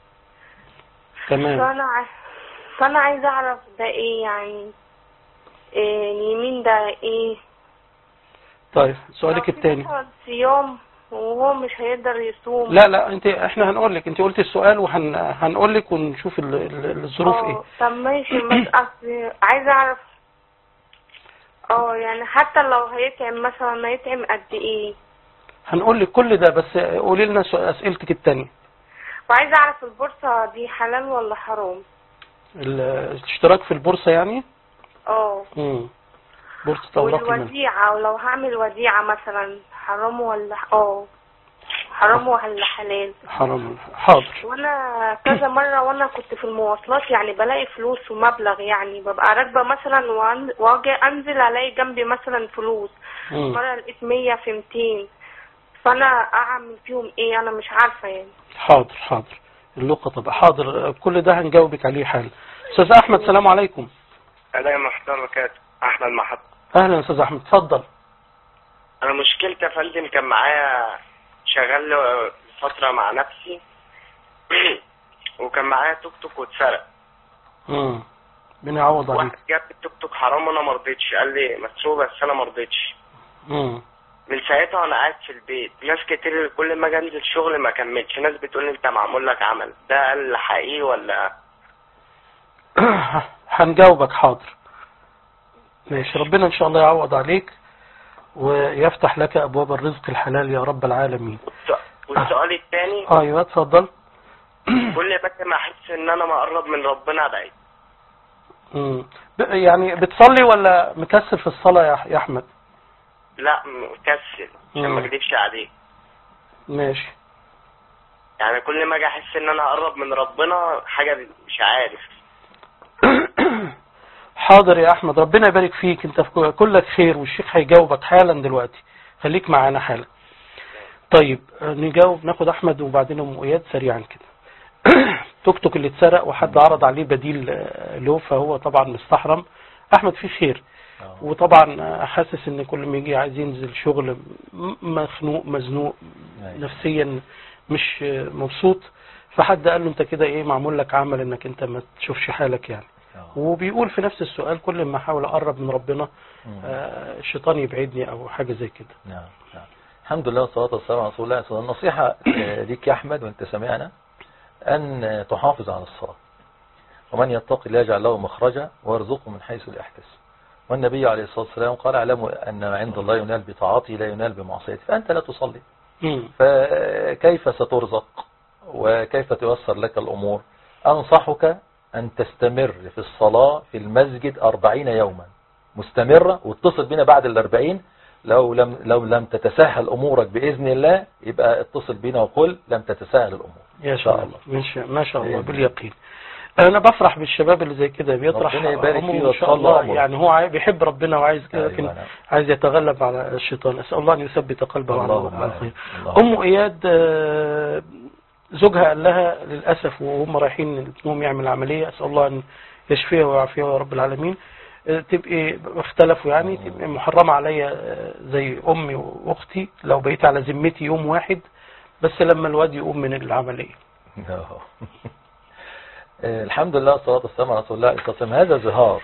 تمام فانا ع... فانا عايزة اعرف ده ايه يعني إيه اليمين ده ايه طيب سؤالك لو في الثاني مثلاً صيام وهو مش هيقدر يصوم لا لا انت احنا هنقول لك انت قلتي السؤال وهن هنقول لك ونشوف ال- ال- الظروف اه، ايه طب ماشي بس اصل عايزة اعرف اه يعني حتى لو هيتعم مثلا هيتعم قد ايه هنقول لك كل ده بس قولي لنا سؤ- اسئلتك الثانيه وعايزة اعرف البورصة دي حلال ولا حرام الاشتراك في البورصه يعني اه امم بورصه اوراق المال والوديعة ولو هعمل وديعة مثلا حرام ولا اه حرام ولا حلال حرام حاضر وانا كذا مرة وانا كنت في المواصلات يعني بلاقي فلوس ومبلغ يعني ببقى راكبة مثلا وأن- واجي انزل الاقي جنبي مثلا فلوس مم. مرة لقيت مية في ميتين فانا اعمل فيهم ايه انا مش عارفة يعني حاضر حاضر اللقطه طب حاضر كل ده هنجاوبك عليه حالا استاذ احمد سلام عليكم عليكم ورحمة الله وبركاته أحمد محط اهلا يا استاذ احمد اتفضل أنا مشكلتي يا فندم كان معايا شغال له فترة مع نفسي وكان معايا توك توك واتسرق امم بنعوض عليك واحد جاب التوك توك حرام وأنا مرضتش قال لي مسروق بس أنا مرضتش امم من ساعتها وأنا قاعد في البيت ناس كتير كل ما أجي أنزل شغل ما كملش ناس بتقول لي أنت معمول لك عمل ده قال حقيقي ولا هنجاوبك حاضر ماشي ربنا ان شاء الله يعوض عليك ويفتح لك ابواب الرزق الحلال يا رب العالمين والسؤال الثاني ايوه اتفضل كل ما أحس إن أنا مقرب من ربنا أبعد مم. ب- يعني بتصلي ولا مكسل في الصلاة يا أح- يا احمد لا مكسل عشان ما مم. اكذبش عليك ماشي يعني كل ما اجي احس ان انا اقرب من ربنا حاجه مش عارف حاضر يا احمد ربنا يبارك فيك انت في كلك خير والشيخ هيجاوبك حالا دلوقتي خليك معانا حالا طيب آه، نجاوب ناخد احمد وبعدين ام اياد سريعا كده توك توك اللي اتسرق وحد عرض عليه بديل آه، له فهو طبعا مستحرم احمد فيه خير وطبعا آه، حاسس ان كل ما يجي عايز ينزل شغل م- مخنوق مزنوق أيوة. نفسيا مش آه، مبسوط فحد قال له انت كده ايه معمول لك عمل انك انت ما تشوفش حالك يعني آه. وبيقول في نفس السؤال كل ما احاول اقرب من ربنا مم. آه، الشيطان يبعدني او حاجه زي كده نعم نعم الحمد لله والصلاة والسلام على رسول الله صلى الله عليه وسلم. النصيحة آه، ليك يا أحمد وأنت سمعنا أن آه، تحافظ على الصلاة ومن يتق الله يجعل له مخرجا ويرزقه من حيث لا يحتسب والنبي عليه الصلاة والسلام قال اعلموا أن ما عند الله ينال بطاعته لا ينال بمعصيته فأنت لا تصلي مم. فكيف سترزق وكيف تيسر لك الأمور أنصحك أن تستمر في الصلاة في المسجد أربعين يوما مستمرة واتصل بنا بعد الأربعين لو لم, لو لم تتسهل أمورك بإذن الله يبقى اتصل بنا وقل لم تتسهل الأمور يا إن شاء شاء الله. الله ما شاء- ما شاء الله بإذن باليقين انا بفرح بالشباب اللي زي كده بيطرح ربنا يبارك أمره فيه ان شاء ويتقبل الله أمره. يعني هو عاي- بيحب ربنا وعايز كده أيوة لكن نعم. عايز يتغلب على الشيطان اسال الله ان يثبت قلبه على اللهم على آمين. الخير اللهم ام اياد آه، زوجها قال لها للاسف وهم رايحين ابنهم يعمل عمليه اسال الله ان يشفيها ويعافيها يا رب العالمين آه، تبقي اختلفوا يعني تبقي محرمه عليا آه، زي امي واختي لو بقيت على ذمتي يوم واحد بس لما الواد يقوم من العمليه آه. الحمد لله والصلاة والسلام على رسول الله صلى الله عليه وسلم هذا زهار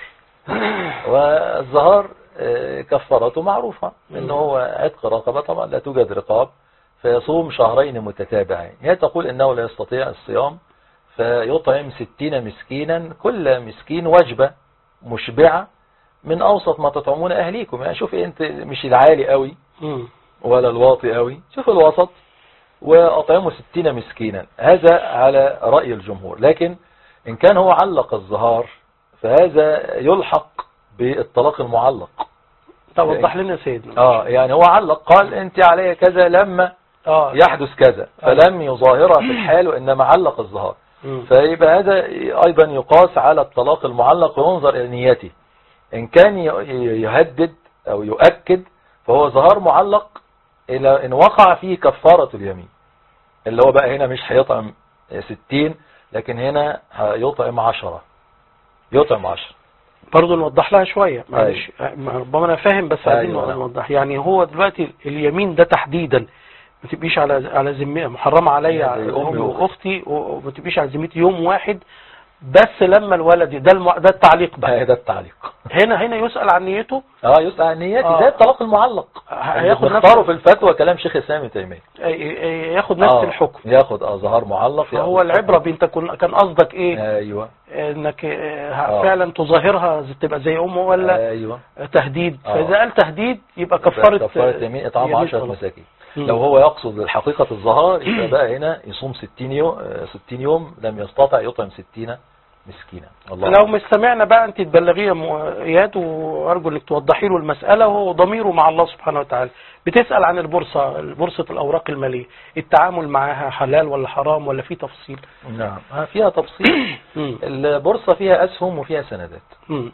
والزهار آه، كفارته معروفة ان هو عتق رقبة طبعا لا توجد رقاب فيصوم شهرين متتابعين هي تقول انه لا يستطيع الصيام فيطعم ستين مسكينا كل مسكين وجبة مشبعة من اوسط ما تطعمون اهليكم يعني شوفي انت مش العالي قوي مم. ولا الواطي قوي شوف الوسط وأطعموا ستين مسكينا هذا على رأي الجمهور لكن إن كان هو علق الظهار فهذا يلحق بالطلاق المعلق طب وضح لنا يا سيدنا اه يعني هو علق قال انت علي كذا لما اه يحدث كذا فلم يظاهرها في الحال وإنما علق الظهار مم. فيبقى هذا أيضا يقاس على الطلاق المعلق وينظر إلى نيته إن كان ي- يهدد أو يؤكد فهو ظهار معلق إلى إن وقع فيه كفارة اليمين اللي هو بقى هنا مش هيطعم ستين لكن هنا هيطعم عشرة يطعم عشرة برضه نوضح لها شوية معلش ما ربما انا فاهم بس عايزين أيوة. نوضح يعني هو دلوقتي اليمين ده تحديدا ما تبقيش على على ذمه محرمه عليا يعني زي أمي امي وأختي. واختي وما تبقيش على ذمتي يوم واحد بس لما الولد ده الم... ده التعليق بقى ده التعليق هنا هنا يسأل عن نيته اه يسأل عن نيتي آه. زي الطلاق المعلق هياخد نختاره نفس في الفتوى كلام شيخ الإسلام ابن تيمية ياخد نفس آه. الحكم ياخد اه ظهار معلق فهو ياخد- العبرة بانت كن- كان قصدك ايه ايوه انك آه، آه. فعلا تظاهرها زي- تبقى زي امه ولا ايوه تهديد آه. فاذا قال تهديد يبقى كفارة كفارة يمين اطعام يمين 10 خلاص. مساكين مم. لو هو يقصد الحقيقة الظهار يبقى بقى هنا يصوم 60 يوم 60 يوم لم يستطع يطعم 60 مسكينا الله لو مش سمعنا بقى انت تبلغيه يا م- اياد وارجو انك توضحي له المسألة وهو ضميره مع الله سبحانه وتعالى بتسأل عن البورصة بورصة الاوراق المالية التعامل معاها حلال ولا حرام ولا في تفصيل نعم ها فيها تفصيل مم. البورصة فيها أسهم وفيها سندات مم.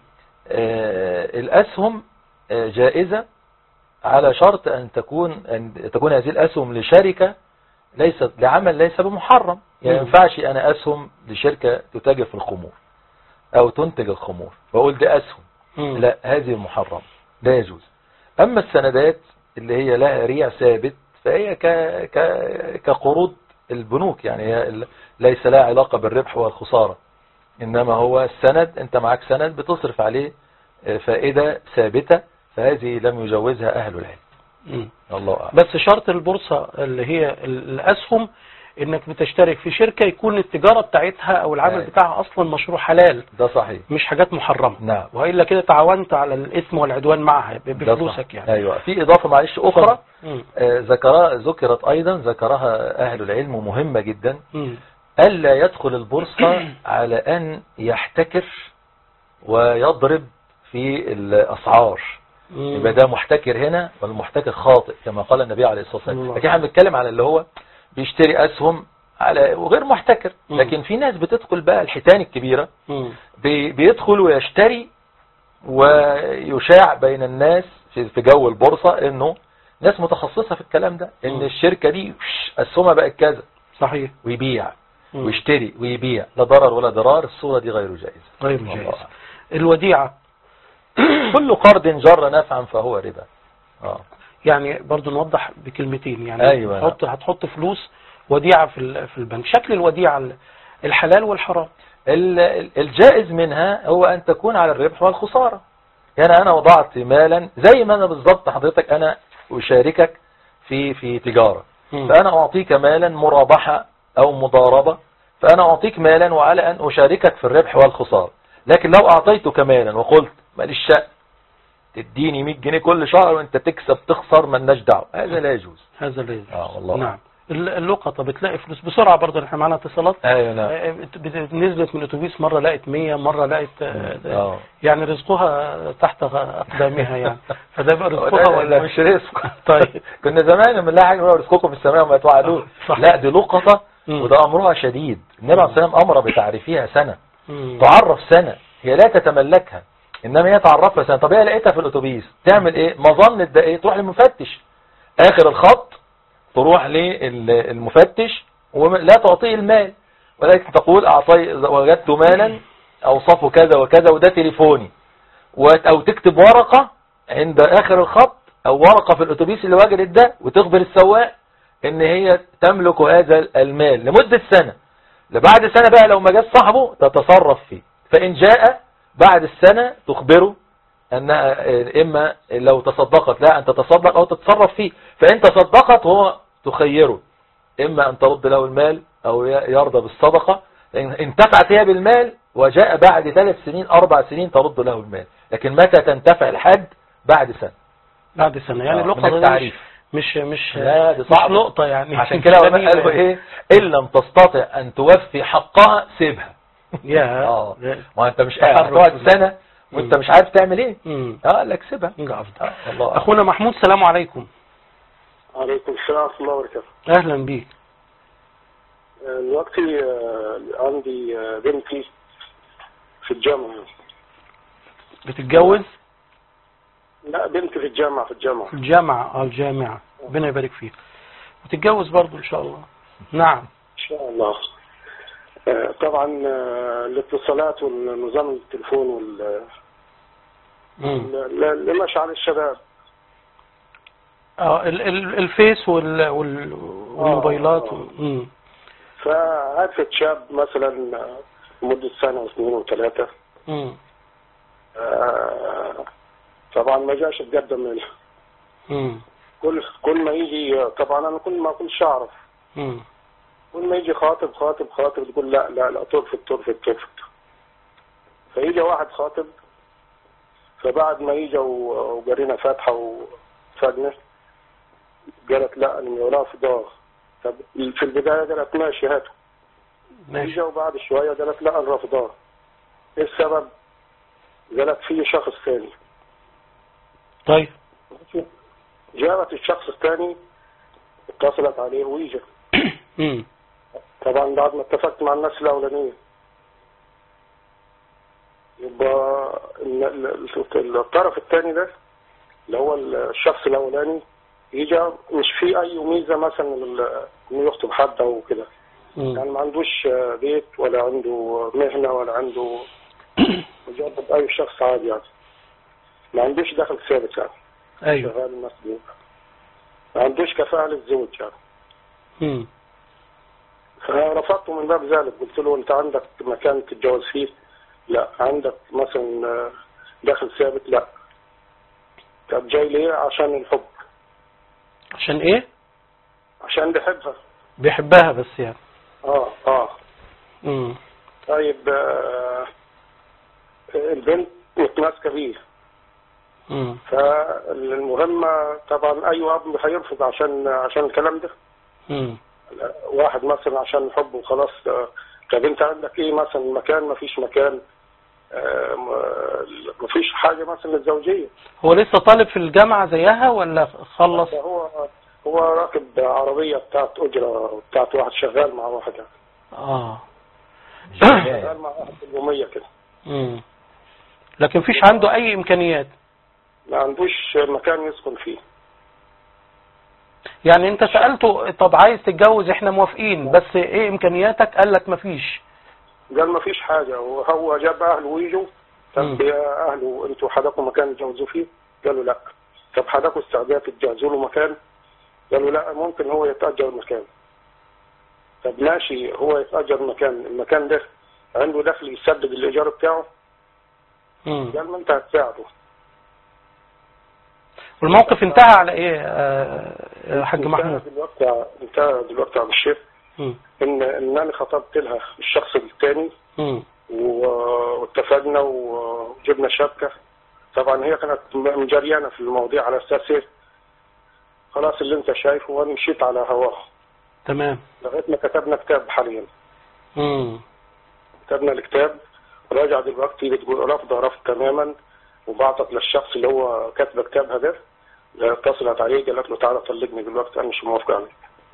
آه، الأسهم آه، جائزة على شرط أن تكون أن تكون هذه الأسهم لشركة ليست لعمل ليس بمحرم يعني ما مم. ينفعش أنا أسهم لشركة تتاجر في الخمور أو تنتج الخمور بقول ده أسهم مم. لا هذه محرم لا يجوز أما السندات اللي هي لها ريع ثابت فهي ك... ك... كقروض البنوك يعني هي ال- ليس لها علاقة بالربح والخسارة إنما هو السند أنت معك سند بتصرف عليه آه، فائدة ثابتة فهذه لم يجوزها أهل العلم مم. الله أعلم بس شرط البورصة اللي هي ال- الاسهم انك بتشترك في شركة يكون التجارة بتاعتها او العمل أيوة. بتاعها اصلا مشروع حلال ده صحيح مش حاجات محرمة نعم والا كده تعاونت على الاثم والعدوان معها ب- ده صح. بفلوسك يعني أيوة في إضافة معلش أخرى مم. آه، ذكرها ذكرت أيضا ذكرها أهل العلم مهمة جدا مم. ألا يدخل البورصة على أن يحتكر ويضرب في الأسعار مم. يبقى ده محتكر هنا والمحتكر خاطئ كما قال النبي عليه الصلاة والسلام الله. لكن احنا بنتكلم على اللي هو بيشتري أسهم على وغير محتكر مم. لكن في ناس بتدخل بقى الحيتان الكبيرة مم. بي- بيدخل ويشتري ويشاع بين الناس في في جو البورصة انه ناس متخصصة في الكلام ده ان مم. الشركة دي اسهمها بقت كذا صحيح ويبيع مم. ويشتري ويبيع لا ضرر ولا ضرار الصورة دي غير جائزة غير الله جائز أعلم. الوديعة كل قرض جر نفعا فهو ربا اه يعني برضو نوضح بكلمتين يعني أيوة. هتحط هتحط فلوس وديعة في ال- في البنك شكل الوديعة ال- الحلال والحرام ال- ال- الجائز منها هو أن تكون على الربح والخسارة يعني أنا وضعت مالا زي ما أنا بالظبط حضرتك أنا أشاركك في في تجارة مم. فأنا أعطيك مالا مرابحة أو مضاربة فأنا أعطيك مالا وعلى أن أشاركك في الربح والخسارة لكن لو أعطيتك مالا وقلت ماليش شأن تديني 100 جنيه كل شهر وانت تكسب تخسر مالناش دعوه هذا لا يجوز هذا لا يجوز اه والله نعم ال- اللقطة بتلاقي فلوس بسرعة برضه احنا معانا اتصالات ايوه نعم آه، بت- بت- نزلت من اتوبيس مرة لقت 100 مرة لقت آه، اه يعني رزقها تحت غ- اقدامها يعني فده يبقى رزقها ده- ولا ده مش رزق طيب كنا زمان لما نلاقي حاجه نقول رزقكم في السماء وما توعدون صح. لا دي لقطه مم. وده امرها شديد النبي عليه الصلاه والسلام امر بتعريفها سنه مم. تعرف سنه هي لا تتملكها انما هي تعرفها سنه طب هي لقيتها في الاتوبيس تعمل ايه مظنه ده ايه تروح للمفتش اخر الخط تروح للمفتش ولا تعطيه المال ولكن تقول اعطي وجدت مالا اوصفه كذا وكذا وده تليفوني و- او تكتب ورقة عند اخر الخط او ورقة في الاتوبيس اللي وجدت ده وتخبر السواق ان هي تملك هذا المال لمدة سنة لبعد سنة بقى لو ما جاش صاحبه تتصرف فيه فان جاء بعد السنة تخبره انها آه، اما لو تصدقت لا ان تتصدق او تتصرف فيه فان تصدقت هو تخيره إما أن ترد له المال أو ي- يرضى بالصدقة لأن انتفعت هي بالمال وجاء بعد ثلاث سنين أربع سنين ترد له المال لكن متى تنتفع الحد بعد سنة بعد سنة يعني آه، اللقطة من دي التعريف. مش مش مش لا دي مش صعبة نقطة يعني عشان كده علماء جميلة قالوا يعني. ايه ان لم تستطع ان توفي حقها سيبها يا اه لا. ما انت مش قاعد تحرك هتقعد بالله. سنة وانت مش عارف تعمل ايه مم. اه قال لك سيبها ده أفضل. آه، والله أخونا محمود سلام عليكم عليكم السلام ورحمة الله وبركاته أهلا بيك دلوقتي آه، عندي آه، بنتي في الجامعة بتتجوز لا بنتي في الجامعة في الجامعة في الجامعة اه الجامعة ربنا يبارك فيك وتتجوز برضو إن شاء الله نعم إن شاء الله آه، طبعا آه، الاتصالات والنظام التليفون وال مم. ال- اللي ماشي على الشباب اه ال- ال- الفيس وال وال والموبايلات آه. و- مم. فهدفت شاب مثلا آه، لمدة سنة واثنين وثلاثة مم. آه، طبعا ما جاش اتقدم منها مم. كل كل ما يجي طبعا انا كل ما كنتش اعرف مم. كل ما يجي خاطب خاطب خاطب تقول لا لا لا ترفض ترفض ترفض فيجي واحد خاطب فبعد ما يجي و- وقرينا فاتحة وفجنة قالت لا انا رافضة طب في البداية قالت ماشي هاته ماشي يجي وبعد شوية قالت لا انا رافضاه ايه السبب؟ قالت في شخص ثاني طيب جابت الشخص الثاني اتصلت عليه ويجي مم. طبعا بعد ما اتفقت مع الناس الأولانية يبقى ال- ال- ال- الطرف الثاني ده اللي هو الشخص الأولاني يجي مش فيه أي ميزة مثلا لل- إنه يخطب حد أو كده مم. يعني ما عندوش بيت ولا عنده مهنة ولا عنده مجرد أي شخص عادي يعني ما عندوش دخل ثابت يعني ايوه شغال مسؤول ما عندوش كفاءة للزوج يعني مم. فرفضته من باب ذلك قلت له انت عندك مكان تتجوز فيه لا عندك مثلا آه، دخل ثابت لا طب جاي ليه عشان الحب عشان ايه عشان بحبها بيحبها بس يعني اه اه مم. طيب آه البنت متماسكه بيه مم. فالمهم طبعا اي اب هيرفض عشان عشان الكلام ده مم. واحد مثلا عشان الحب وخلاص آه، طب انت عندك ايه مثلا مكان ما فيش مكان آه، ما فيش حاجه مثلا للزوجيه هو لسه طالب في الجامعة زيها ولا خلص ده هو هو راكب عربيه بتاعت اجره بتاعت واحد شغال مع واحد يعني. اه شغال مع واحد باليوميه كده مم. لكن فيش عنده اي امكانيات ما عندوش مكان يسكن فيه يعني انت سألته طب عايز تتجوز احنا موافقين بس ايه امكانياتك قال لك مفيش قال ما فيش حاجه وهو جاب اهله ويجوا مم. طب يا اهله انتوا حدكم مكان تجوزوا فيه قالوا لا طب حدكم استعداد تجهزوا له مكان قالوا لا ممكن هو يتأجر مكان طب ماشي هو يتأجر مكان المكان ده عنده دخل يسدد الإيجار بتاعه مم. قال ما أنت هتساعده والموقف انتهى على ايه آه، يا حاج انتهى محمود دلوقتي انتهى دلوقتي على الشيخ مم. إن إن أنا خطبت لها الشخص الثاني مم. و- واتفقنا وجبنا شبكة طبعا هي كانت مجريانة في المواضيع على أساس إيه خلاص اللي أنت شايفه وأنا مشيت على هواه تمام لغاية ما كتبنا كتاب حاليا مم. كتبنا الكتاب راجع دلوقتي بتقول رفض رفض تماما وبعتت للشخص اللي هو كاتب كتابها ده اتصلت عليه قالت له تعالى طلقني دلوقتي انا مش موافق عليك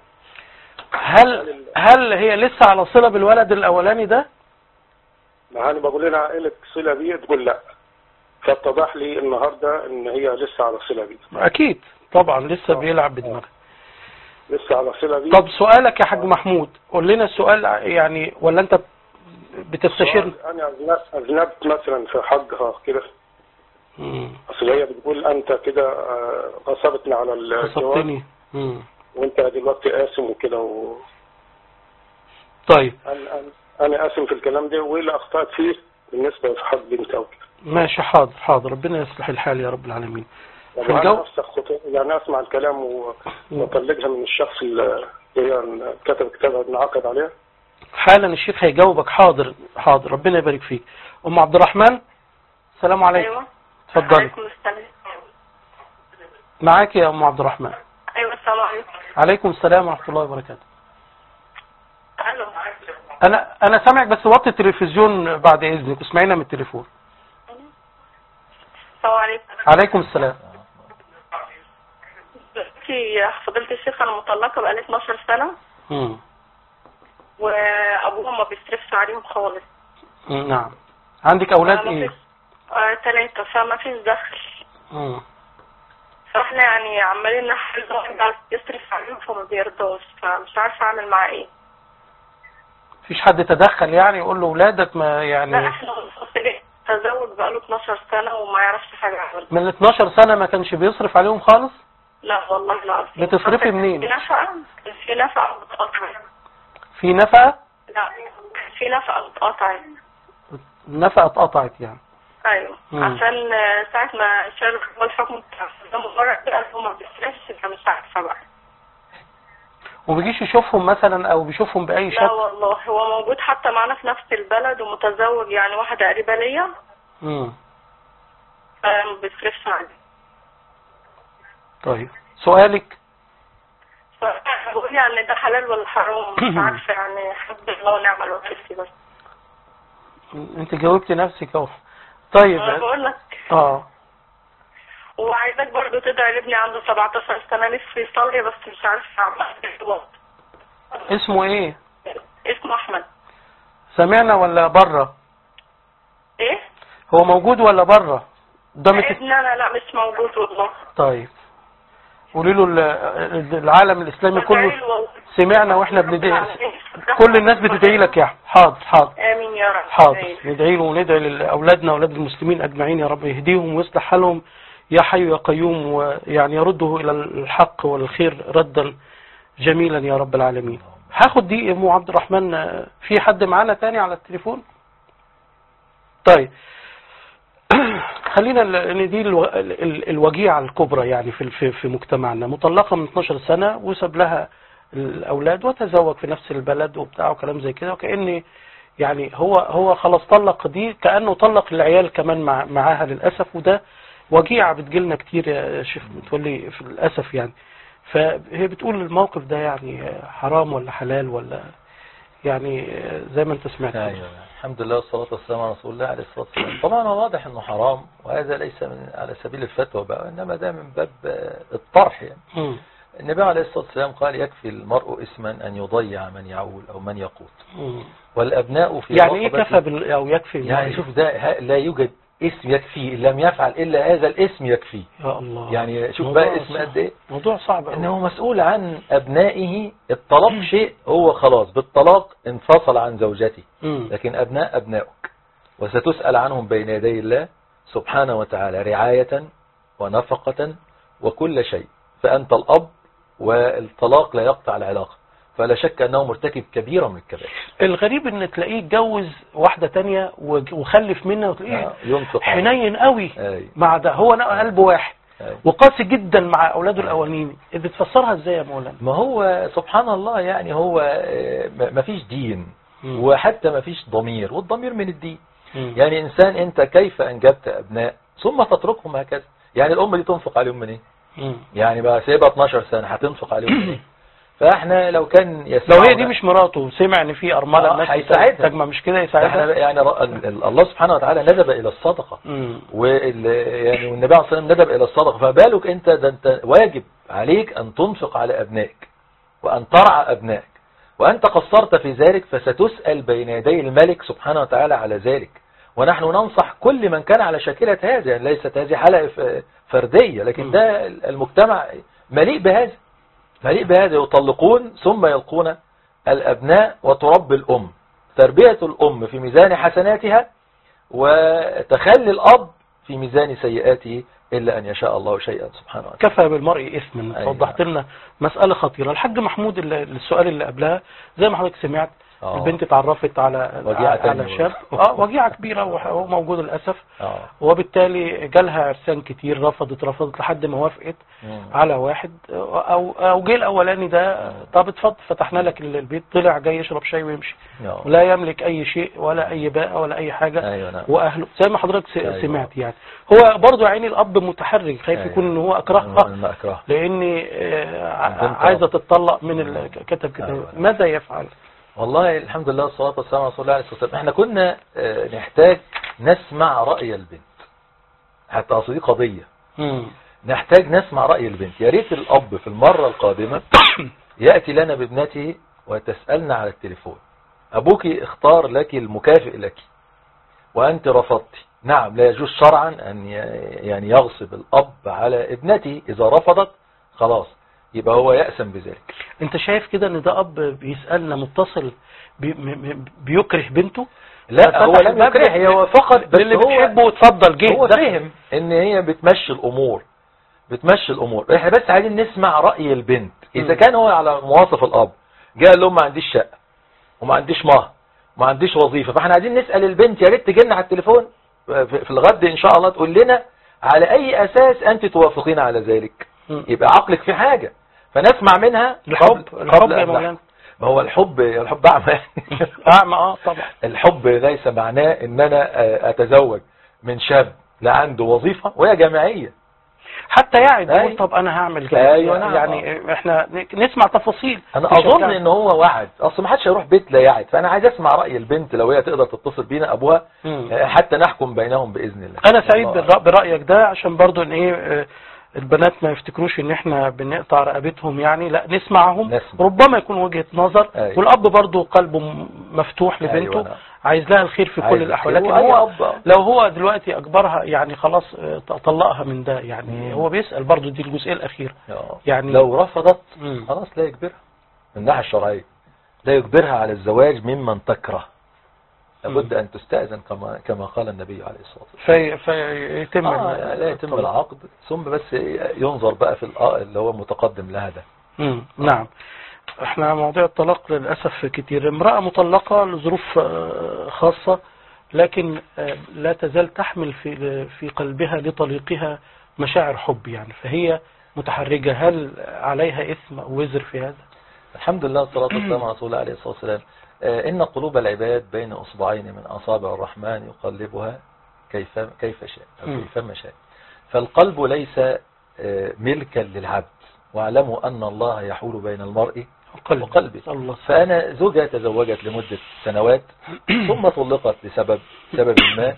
هل هل هي لسه على صلة بالولد الاولاني ده ما انا بقول لها عائلة صلة بيه تقول لا فاتضح لي النهارده ان هي لسه على صلة بيه اكيد طبعا لسه بيلعب بدماغه لسه على صلة بيه طب سؤالك يا حاج محمود قول لنا السؤال يعني ولا انت بتستشير سؤال انا أذنبت- اذنبت مثلا في حقها كده مم. اصل هي بتقول انت كده آه، غصبتني على الجواز قصبتني مم. وانت دلوقتي قاسم وكده و... طيب أنا, أنا- أنا آسف في الكلام ده وإيه اللي أخطأت فيه بالنسبة لحق بنت أو كده ماشي حاضر حاضر ربنا يصلح الحال يا رب العالمين في يعني الجو انا افسخ خطوة يعني اسمع الكلام و- واطلقها من الشخص اللي هي كتب كتابها بنعقد عليها حالا الشيخ هيجاوبك حاضر حاضر ربنا يبارك فيك ام عبد الرحمن السلام عليكم ايوه اتفضلي عليكم السلام معاك يا ام عبد الرحمن ايوه السلام عليكم عليكم السلام ورحمه الله وبركاته الو انا انا سامعك بس وطي التلفزيون بعد اذنك اسمعينا من التليفون السلام عليكم عليكم السلام دلوقتي فضيلة الشيخ انا مطلقة بقالي 12 سنة مم. وابوهم ما بيصرفش عليهم خالص مم. نعم عندك اولاد فما ايه فيش- آه ثلاثة فما فيش دخل مم. فاحنا يعني عمالين نحل واحد عايز يصرف عليهم فما بيرضاش فمش عارفة اعمل معاه ايه مفيش حد تدخل يعني يقول له اولادك ما لا يعني احنا تزوج بقاله 12 سنة وما يعرفش حاجة عنه من 12 سنة ما كانش بيصرف عليهم خالص لا والله لا بتصرفي منين؟ في نفقة في نفقة بتقطع في نفقة لا في نفقة بتقطع النفقة اتقطعت يعني ايوه مم. عشان آه، ساعة ما شال هو الحكم بتاع ده مرة قال هو ما بيصرفش فمش عارفة بقى وبيجيش يشوفهم مثلا او بيشوفهم باي لا شكل والله هو موجود حتى معانا في نفس البلد ومتزوج يعني واحدة قريبة ليا مم. فما بيصرفش عليه طيب سؤالك فبقول يعني ده حلال ولا حرام مش عارفة يعني حسبي الله ونعم الوكيل فيه بس انت جاوبتي نفسك اهو طيب انا بقول لك اه وعايزاك برضو تدعي لابني عنده 17 سنة نفسه يصلي بس مش عارف اعمل اسمه ايه اسمه احمد سمعنا ولا بره ايه؟ هو موجود ولا بره قدام الت- ابني انا لا مش موجود والله طيب قولي له ال- العالم الاسلامي بدعي كله له والله. سمعنا واحنا بندعي كل الناس بتدعي لك يا احمد حاضر حاضر امين يا رب حاضر ندعي له وندعي لاولادنا واولاد المسلمين اجمعين يا رب يهديهم ويصلح حالهم يا حي يا قيوم ويعني يرده الى الحق والخير ردا جميلا يا رب العالمين هاخد دي ام عبد الرحمن آه، في حد معانا تاني على التليفون طيب خلينا ال- ان دي الو- ال- ال- الوجيعه الكبرى يعني في في في مجتمعنا مطلقه من 12 سنه وساب لها الاولاد وتزوج في نفس البلد وبتاع وكلام زي كده وكأن يعني هو هو خلاص طلق دي كأنه طلق العيال كمان مع معاها للأسف وده وجيعة بتجيلنا كتير يا شيخ متولي في الأسف يعني فهي بتقول الموقف ده يعني حرام ولا حلال ولا يعني زي ما انت سمعت أيوة. الحمد لله والصلاة والسلام على رسول الله عليه الصلاة والسلام طبعا هو واضح انه حرام وهذا ليس من على سبيل الفتوى بقى انما ده من باب آه، الطرح يعني مم. النبي عليه الصلاة والسلام قال يكفي المرء اسما ان يضيع من يعول او من يقوت مم. والابناء في يعني ايه رقبته- كفى بال او يكفي يعني شوف ده ه- لا يوجد اسم يكفيه إن لم يفعل الا هذا الاسم يكفيه يا الله يعني شوف موضوع بقى اسم صعب. قد ايه موضوع صعب أوي. انه مسؤول عن ابنائه الطلاق شيء هو خلاص بالطلاق انفصل عن زوجته مم. لكن ابناء ابنائك وستسأل عنهم بين يدي الله سبحانه وتعالى رعاية ونفقة وكل شيء فأنت الأب والطلاق لا يقطع العلاقة فلا شك أنه مرتكب كبيرة من الكبائر الغريب ان تلاقيه اتجوز واحدة تانية وج- وخلف منها وتلاقيه آه، ينفق عليه. حنين قوي أي. مع ده هو نقى قلب واحد أي. وقاسي جدا مع اولاده الاولانيين بتفسرها ازاي يا مولانا ما هو سبحان الله يعني هو آه، ما ما فيش دين مم. وحتى ما فيش ضمير والضمير من الدين مم. يعني إنسان أنت كيف أنجبت أبناء ثم تتركهم هكذا يعني الأم دي تنفق عليهم من إيه مم. يعني بقى سيبها 12 سنة هتنفق عليهم من إيه فاحنا لو كان لو يسمعنا هي دي مش مراته سمع ان في ارمله آه، الناس هيساعدها. تجمع مش كده احنا يساعدها يعني ر- ال- ال- الله سبحانه وتعالى ندب الى الصدقه مم. وال يعني والنبي عليه الصلاه والسلام ندب الى الصدقه فبالك انت ده انت واجب عليك ان تنفق على ابنائك وان ترعى ابنائك وانت قصرت في ذلك فستسال بين يدي الملك سبحانه وتعالى على ذلك ونحن ننصح كل من كان على شاكله هذا يعني ليست هذه حلقه ف- فرديه لكن ده المجتمع مليء بهذا مليء بهذا يطلقون ثم يلقون الأبناء وتربي الأم تربية الأم في ميزان حسناتها وتخلي الأب في ميزان سيئاته إلا أن يشاء الله شيئا سبحانه وتعالى كفى بالمرء اثما أيوة. وضحت لنا مسألة خطيرة الحاج محمود اللي- السؤال اللي قبلها زي ما حضرتك سمعت آه. البنت اتعرفت على وجيعة تانية على شاب برضه. اه وجيعة كبيرة وهو موجود للأسف اه وبالتالي جالها عرسان كتير رفضت رفضت لحد ما وافقت مم. على واحد او او جه الاولاني ده طب اتفضل فتحنا لك البيت طلع جاي يشرب شاي ويمشي آه. ولا يملك اي شيء ولا اي باء ولا اي حاجه ايوه نعم واهله زي ما حضرتك س- أيوة. سمعت يعني هو برضه عيني الاب متحرج خايف أيوة. يكون ان هو اكرهها ما اكره لاني آه، ع- البنت عايزه أب. تتطلق من ال- كتب كده أيوة. ماذا يفعل والله الحمد لله والصلاة والسلام على رسول الله عليه الصلاة والسلام احنا كنا آه، نحتاج نسمع رأي البنت حتى أصل دي قضية مم. نحتاج نسمع رأي البنت يا ريت الأب في المرة القادمة يأتي لنا بابنته وتسألنا على التليفون أبوك اختار لك المكافئ لك وأنت رفضت نعم لا يجوز شرعا أن ي- يعني يغصب الأب على ابنته إذا رفضت خلاص يبقى هو يأسم بذلك انت شايف كده ان ده اب بيسالنا متصل بي م- م- بيكره بنته لا هو فتح لم الباب يكره هو فقط بس للي هو بتحبه وتفضل جه هو ده. فهم ان هي بتمشي الامور بتمشي الامور احنا بس عايزين نسمع رأي البنت اذا مم. كان هو على مواصف الاب جاء قال لهم ما عنديش شقة وما عنديش مهر وما عنديش وظيفة فاحنا عايزين نسأل البنت يا ريت تجي لنا على التليفون في في الغد ان شاء الله تقول لنا على اي اساس انت توافقين على ذلك مم. يبقى عقلك في حاجة فنسمع منها الحب قبل- الحب قبل يا أن مولانا نحكم. ما هو الحب الحب اعمى اعمى اه طبعا الحب ليس معناه ان انا آه، اتزوج من شاب لا عنده وظيفة وهي جامعية حتى يعد أيوة. يقول طب انا هعمل كده أيوة نعم. يعني احنا نسمع تفاصيل انا مش اظن هتعمل. ان هو وعد اصل ما حدش هيروح بيت لا يعد فانا عايز اسمع راي البنت لو هي تقدر تتصل بينا ابوها مم. آه، حتى نحكم بينهم باذن الله انا سعيد الله بالرأ- برأيك ده عشان برضو ان ايه آه، البنات ما يفتكروش ان احنا بنقطع رقبتهم يعني لا نسمعهم نسمع. ربما يكون وجهة نظر أيوة. والاب برضو قلبه م- مفتوح أيوة لبنته نعم. عايز لها الخير في عايز كل الاحوال الخير. لكن وأي هو أب. لو هو دلوقتي اجبرها يعني خلاص آه، طلقها من ده يعني مم. هو بيسأل برضو دي الجزئية الاخيرة آه. يعني- لو رفضت مم. خلاص لا يجبرها من الناحيه الشرعيه لا يجبرها على الزواج ممن تكره لابد ان تستأذن كما كما قال النبي عليه الصلاه والسلام في فيتم آه لا يتم الطلاق. العقد ثم بس ينظر بقى في الآ- اللي هو متقدم لها ده مم. نعم احنا مواضيع الطلاق للأسف كتير امرأة مطلقة لظروف آه، خاصة لكن آه، لا تزال تحمل في في قلبها لطليقها مشاعر حب يعني فهي متحرجة هل عليها إثم أو وزر في هذا الحمد لله والصلاة والسلام على رسول الله عليه الصلاة والسلام آه، إن قلوب العباد بين أصبعين من أصابع الرحمن يقلبها كيف كيف شاء أو مم. كيفما شاء فالقلب ليس آه، ملكا للعبد واعلموا أن الله يحول بين المرء قلب وقلبه صلى الله عليه فأنا زوجة تزوجت لمدة سنوات ثم طلقت لسبب سبب ما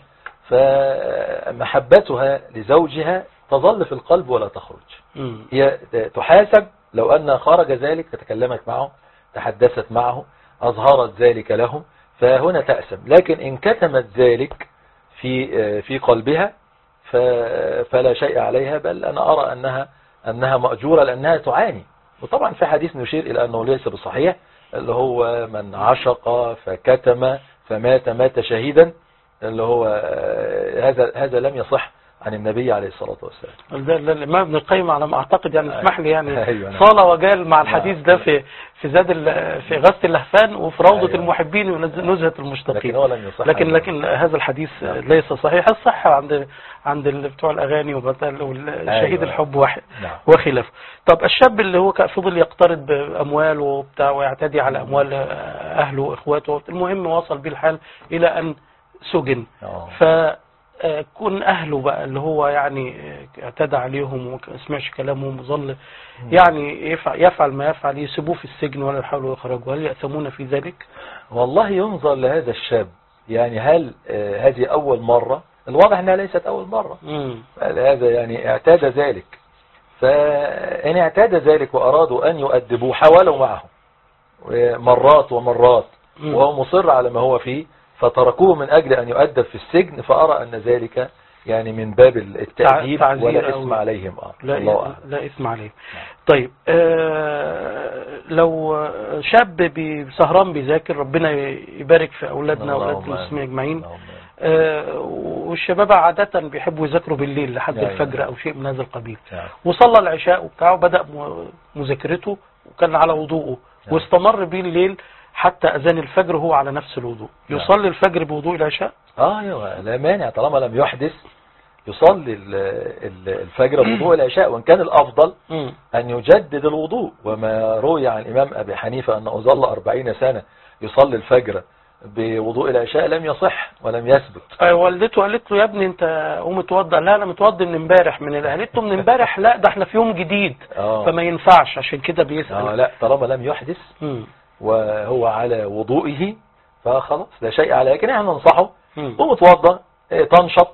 فمحبتها لزوجها تظل في القلب ولا تخرج مم. هي تحاسب لو أن خرج ذلك تتكلمت معه تحدثت معه أظهرت ذلك له فهنا تأسم لكن إن كتمت ذلك في في قلبها ف- فلا شيء عليها بل أنا أرى أنها أنها مأجورة لأنها تعاني وطبعا في حديث نشير إلى أنه ليس بصحيح اللي هو من عشق فكتم فمات مات شهيدا اللي هو آه، هذا هذا لم يصح عن النبي عليه الصلاة والسلام ده ده الإمام ابن القيم على ما أعتقد يعني أيوة. اسمح لي يعني أيوة نعم. صال وجال مع الحديث نعم. ده في في زاد ال- في غزة اللهفان وفي روضة أيوة. المحبين ونزهة لكن المشتاقين هو لم يصح لكن عنه. لكن هذا الحديث نعم. ليس صحيح الصح عند عند ال- بتوع الاغاني وبتاع- والشهيد أيوة. الحب واحد نعم. وخلافه طب الشاب اللي هو كان فضل يقترض بامواله وبتاع ويعتدي على اموال اهله واخواته المهم وصل بيه الحال الى ان سجن آه. ف آه، كون اهله بقى اللي هو يعني آه، اعتدى عليهم وما سمعش كلامهم وظل يعني يفعل, يفعل ما يفعل يسيبوه في السجن ولا يحاولوا يخرجوا هل يأثمون في ذلك؟ والله ينظر لهذا الشاب يعني هل آه، هذه أول مرة الواضح أنها ليست أول مرة مم. هذا يعني اعتاد ذلك فإن اعتاد ذلك وأرادوا أن يؤدبوه حاولوا معه مرات ومرات مم. وهو مصر على ما هو فيه فتركوه من أجل أن يؤدب في السجن فأرى أن ذلك يعني من باب التأديب تعزير ولا أو- اسم عليهم آه. لا الله أعلم. لا اسم عليه طيب آه لو شاب بي- سهران بيذاكر ربنا يبارك في اولادنا واولاد اللهم المسلمين آمين. اجمعين اللهم آمين. آه والشباب عادة بيحبوا يذاكروا بالليل لحد أيوة. الفجر او شيء من هذا القبيل نعم. وصلى العشاء وبتاعه بدأ م- مذاكرته وكان على وضوءه نعم. واستمر بيه الليل حتى أذان الفجر هو على نفس الوضوء نعم. يصلي الفجر بوضوء العشاء اه ايوه لا مانع طالما لم يحدث يصلي ال- ال- الفجر بوضوء العشاء وان كان الافضل مم. أن يجدد الوضوء وما روي عن الإمام أبي حنيفة أنه ظل أربعين سنة يصلي الفجر بوضوء العشاء لم يصح ولم يثبت آه، والدته قالت له يا ابني انت قوم اتوضى لا انا متوضي من امبارح من ال- قالت له من امبارح لا ده احنا في يوم جديد آه. فما ينفعش عشان كده آه بيسأل لا طالما لم يحدث مم. وهو على وضوئه فخلاص لا شيء عليه لكن احنا ننصحه مم. قوم اتوضى اه، تنشط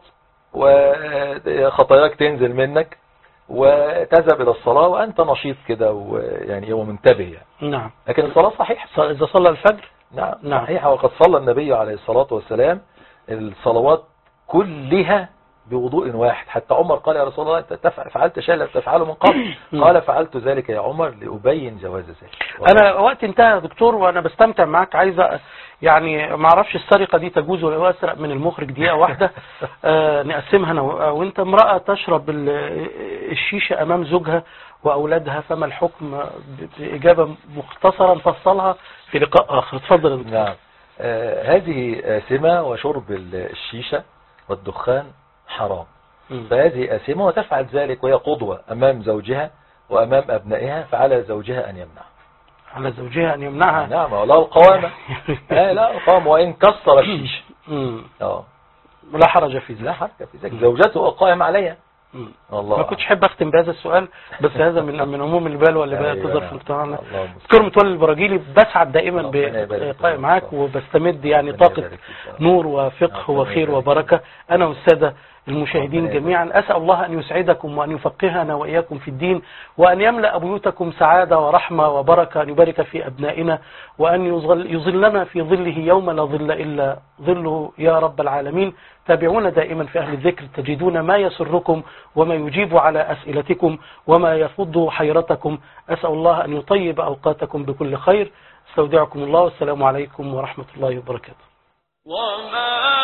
وخطاياك تنزل منك وتذهب إلى الصلاة وأنت نشيط كده ويعني هو منتبه يعني نعم لكن الصلاة صحيحة ص- اذا صلى الفجر نعم, نعم. صحيح وقد صلى النبي عليه الصلاة والسلام الصلوات كلها بوضوء واحد حتى عمر قال يا رسول الله أنت تفعل فعلت شيء لم تفعله من قبل قال فعلت ذلك يا عمر لأبين جواز ذلك انا وقت انتهى يا دكتور وانا بستمتع معاك عايز أ- يعني ما اعرفش السرقه دي تجوز ولا هو اسرق من المخرج دقيقه واحده آه نقسمها انا و- وانت امراه تشرب ال- الشيشه امام زوجها واولادها فما الحكم ب- باجابه مختصره نفصلها في لقاء اخر اتفضل يا دكتور نعم آه هذه آثمة وشرب ال- الشيشة والدخان حرام مم. فهذه آثمة وتفعل ذلك وهي قدوة أمام زوجها وأمام أبنائها فعلى زوجها أن يمنع على زوجها ان يمنعها نعم ولا القوامة آه لا القوامة وإن كسر الشيشة مم. اه لا حرج في ذلك لا حركة في ذلك زوجته قائم عليها مم. والله ما كنتش احب اختم بهذا السؤال بس هذا من من عموم البال واللي بقى أيوة، تظهر نعم. في مجتمعنا الله المستعان. دكتور متولي البراجيلي بسعد دائما ربنا يبارك فيك. بلقائي معاك وبستمد يعني ربنا طاقة يبارك فيك. نور وفقه ربنا وخير يبارك وبركة أنا والسادة المشاهدين ربنا يبارك جميعا أسأل الله أن يسعدكم وأن يفقهنا وإياكم في الدين وأن يملأ بيوتكم سعادة ورحمة وبركة أن يبارك في أبنائنا وأن يظل يظلنا في ظله يوم لا ظل إلا ظله يا رب العالمين تابعونا دائما في أهل الذكر تجدون ما يسركم وما يجيب على أسئلتكم وما يفض حيرتكم أسأل الله أن يطيب أوقاتكم بكل خير استودعكم الله والسلام عليكم ورحمة الله وبركاته وما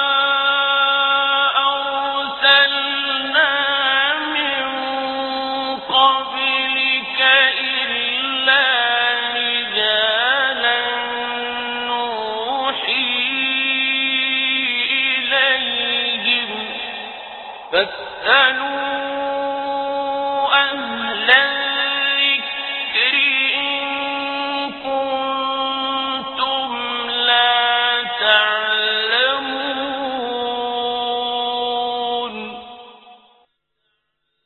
أرسلنا من قبلك إلا رجالا نوحي إليهم فاسألوا أهل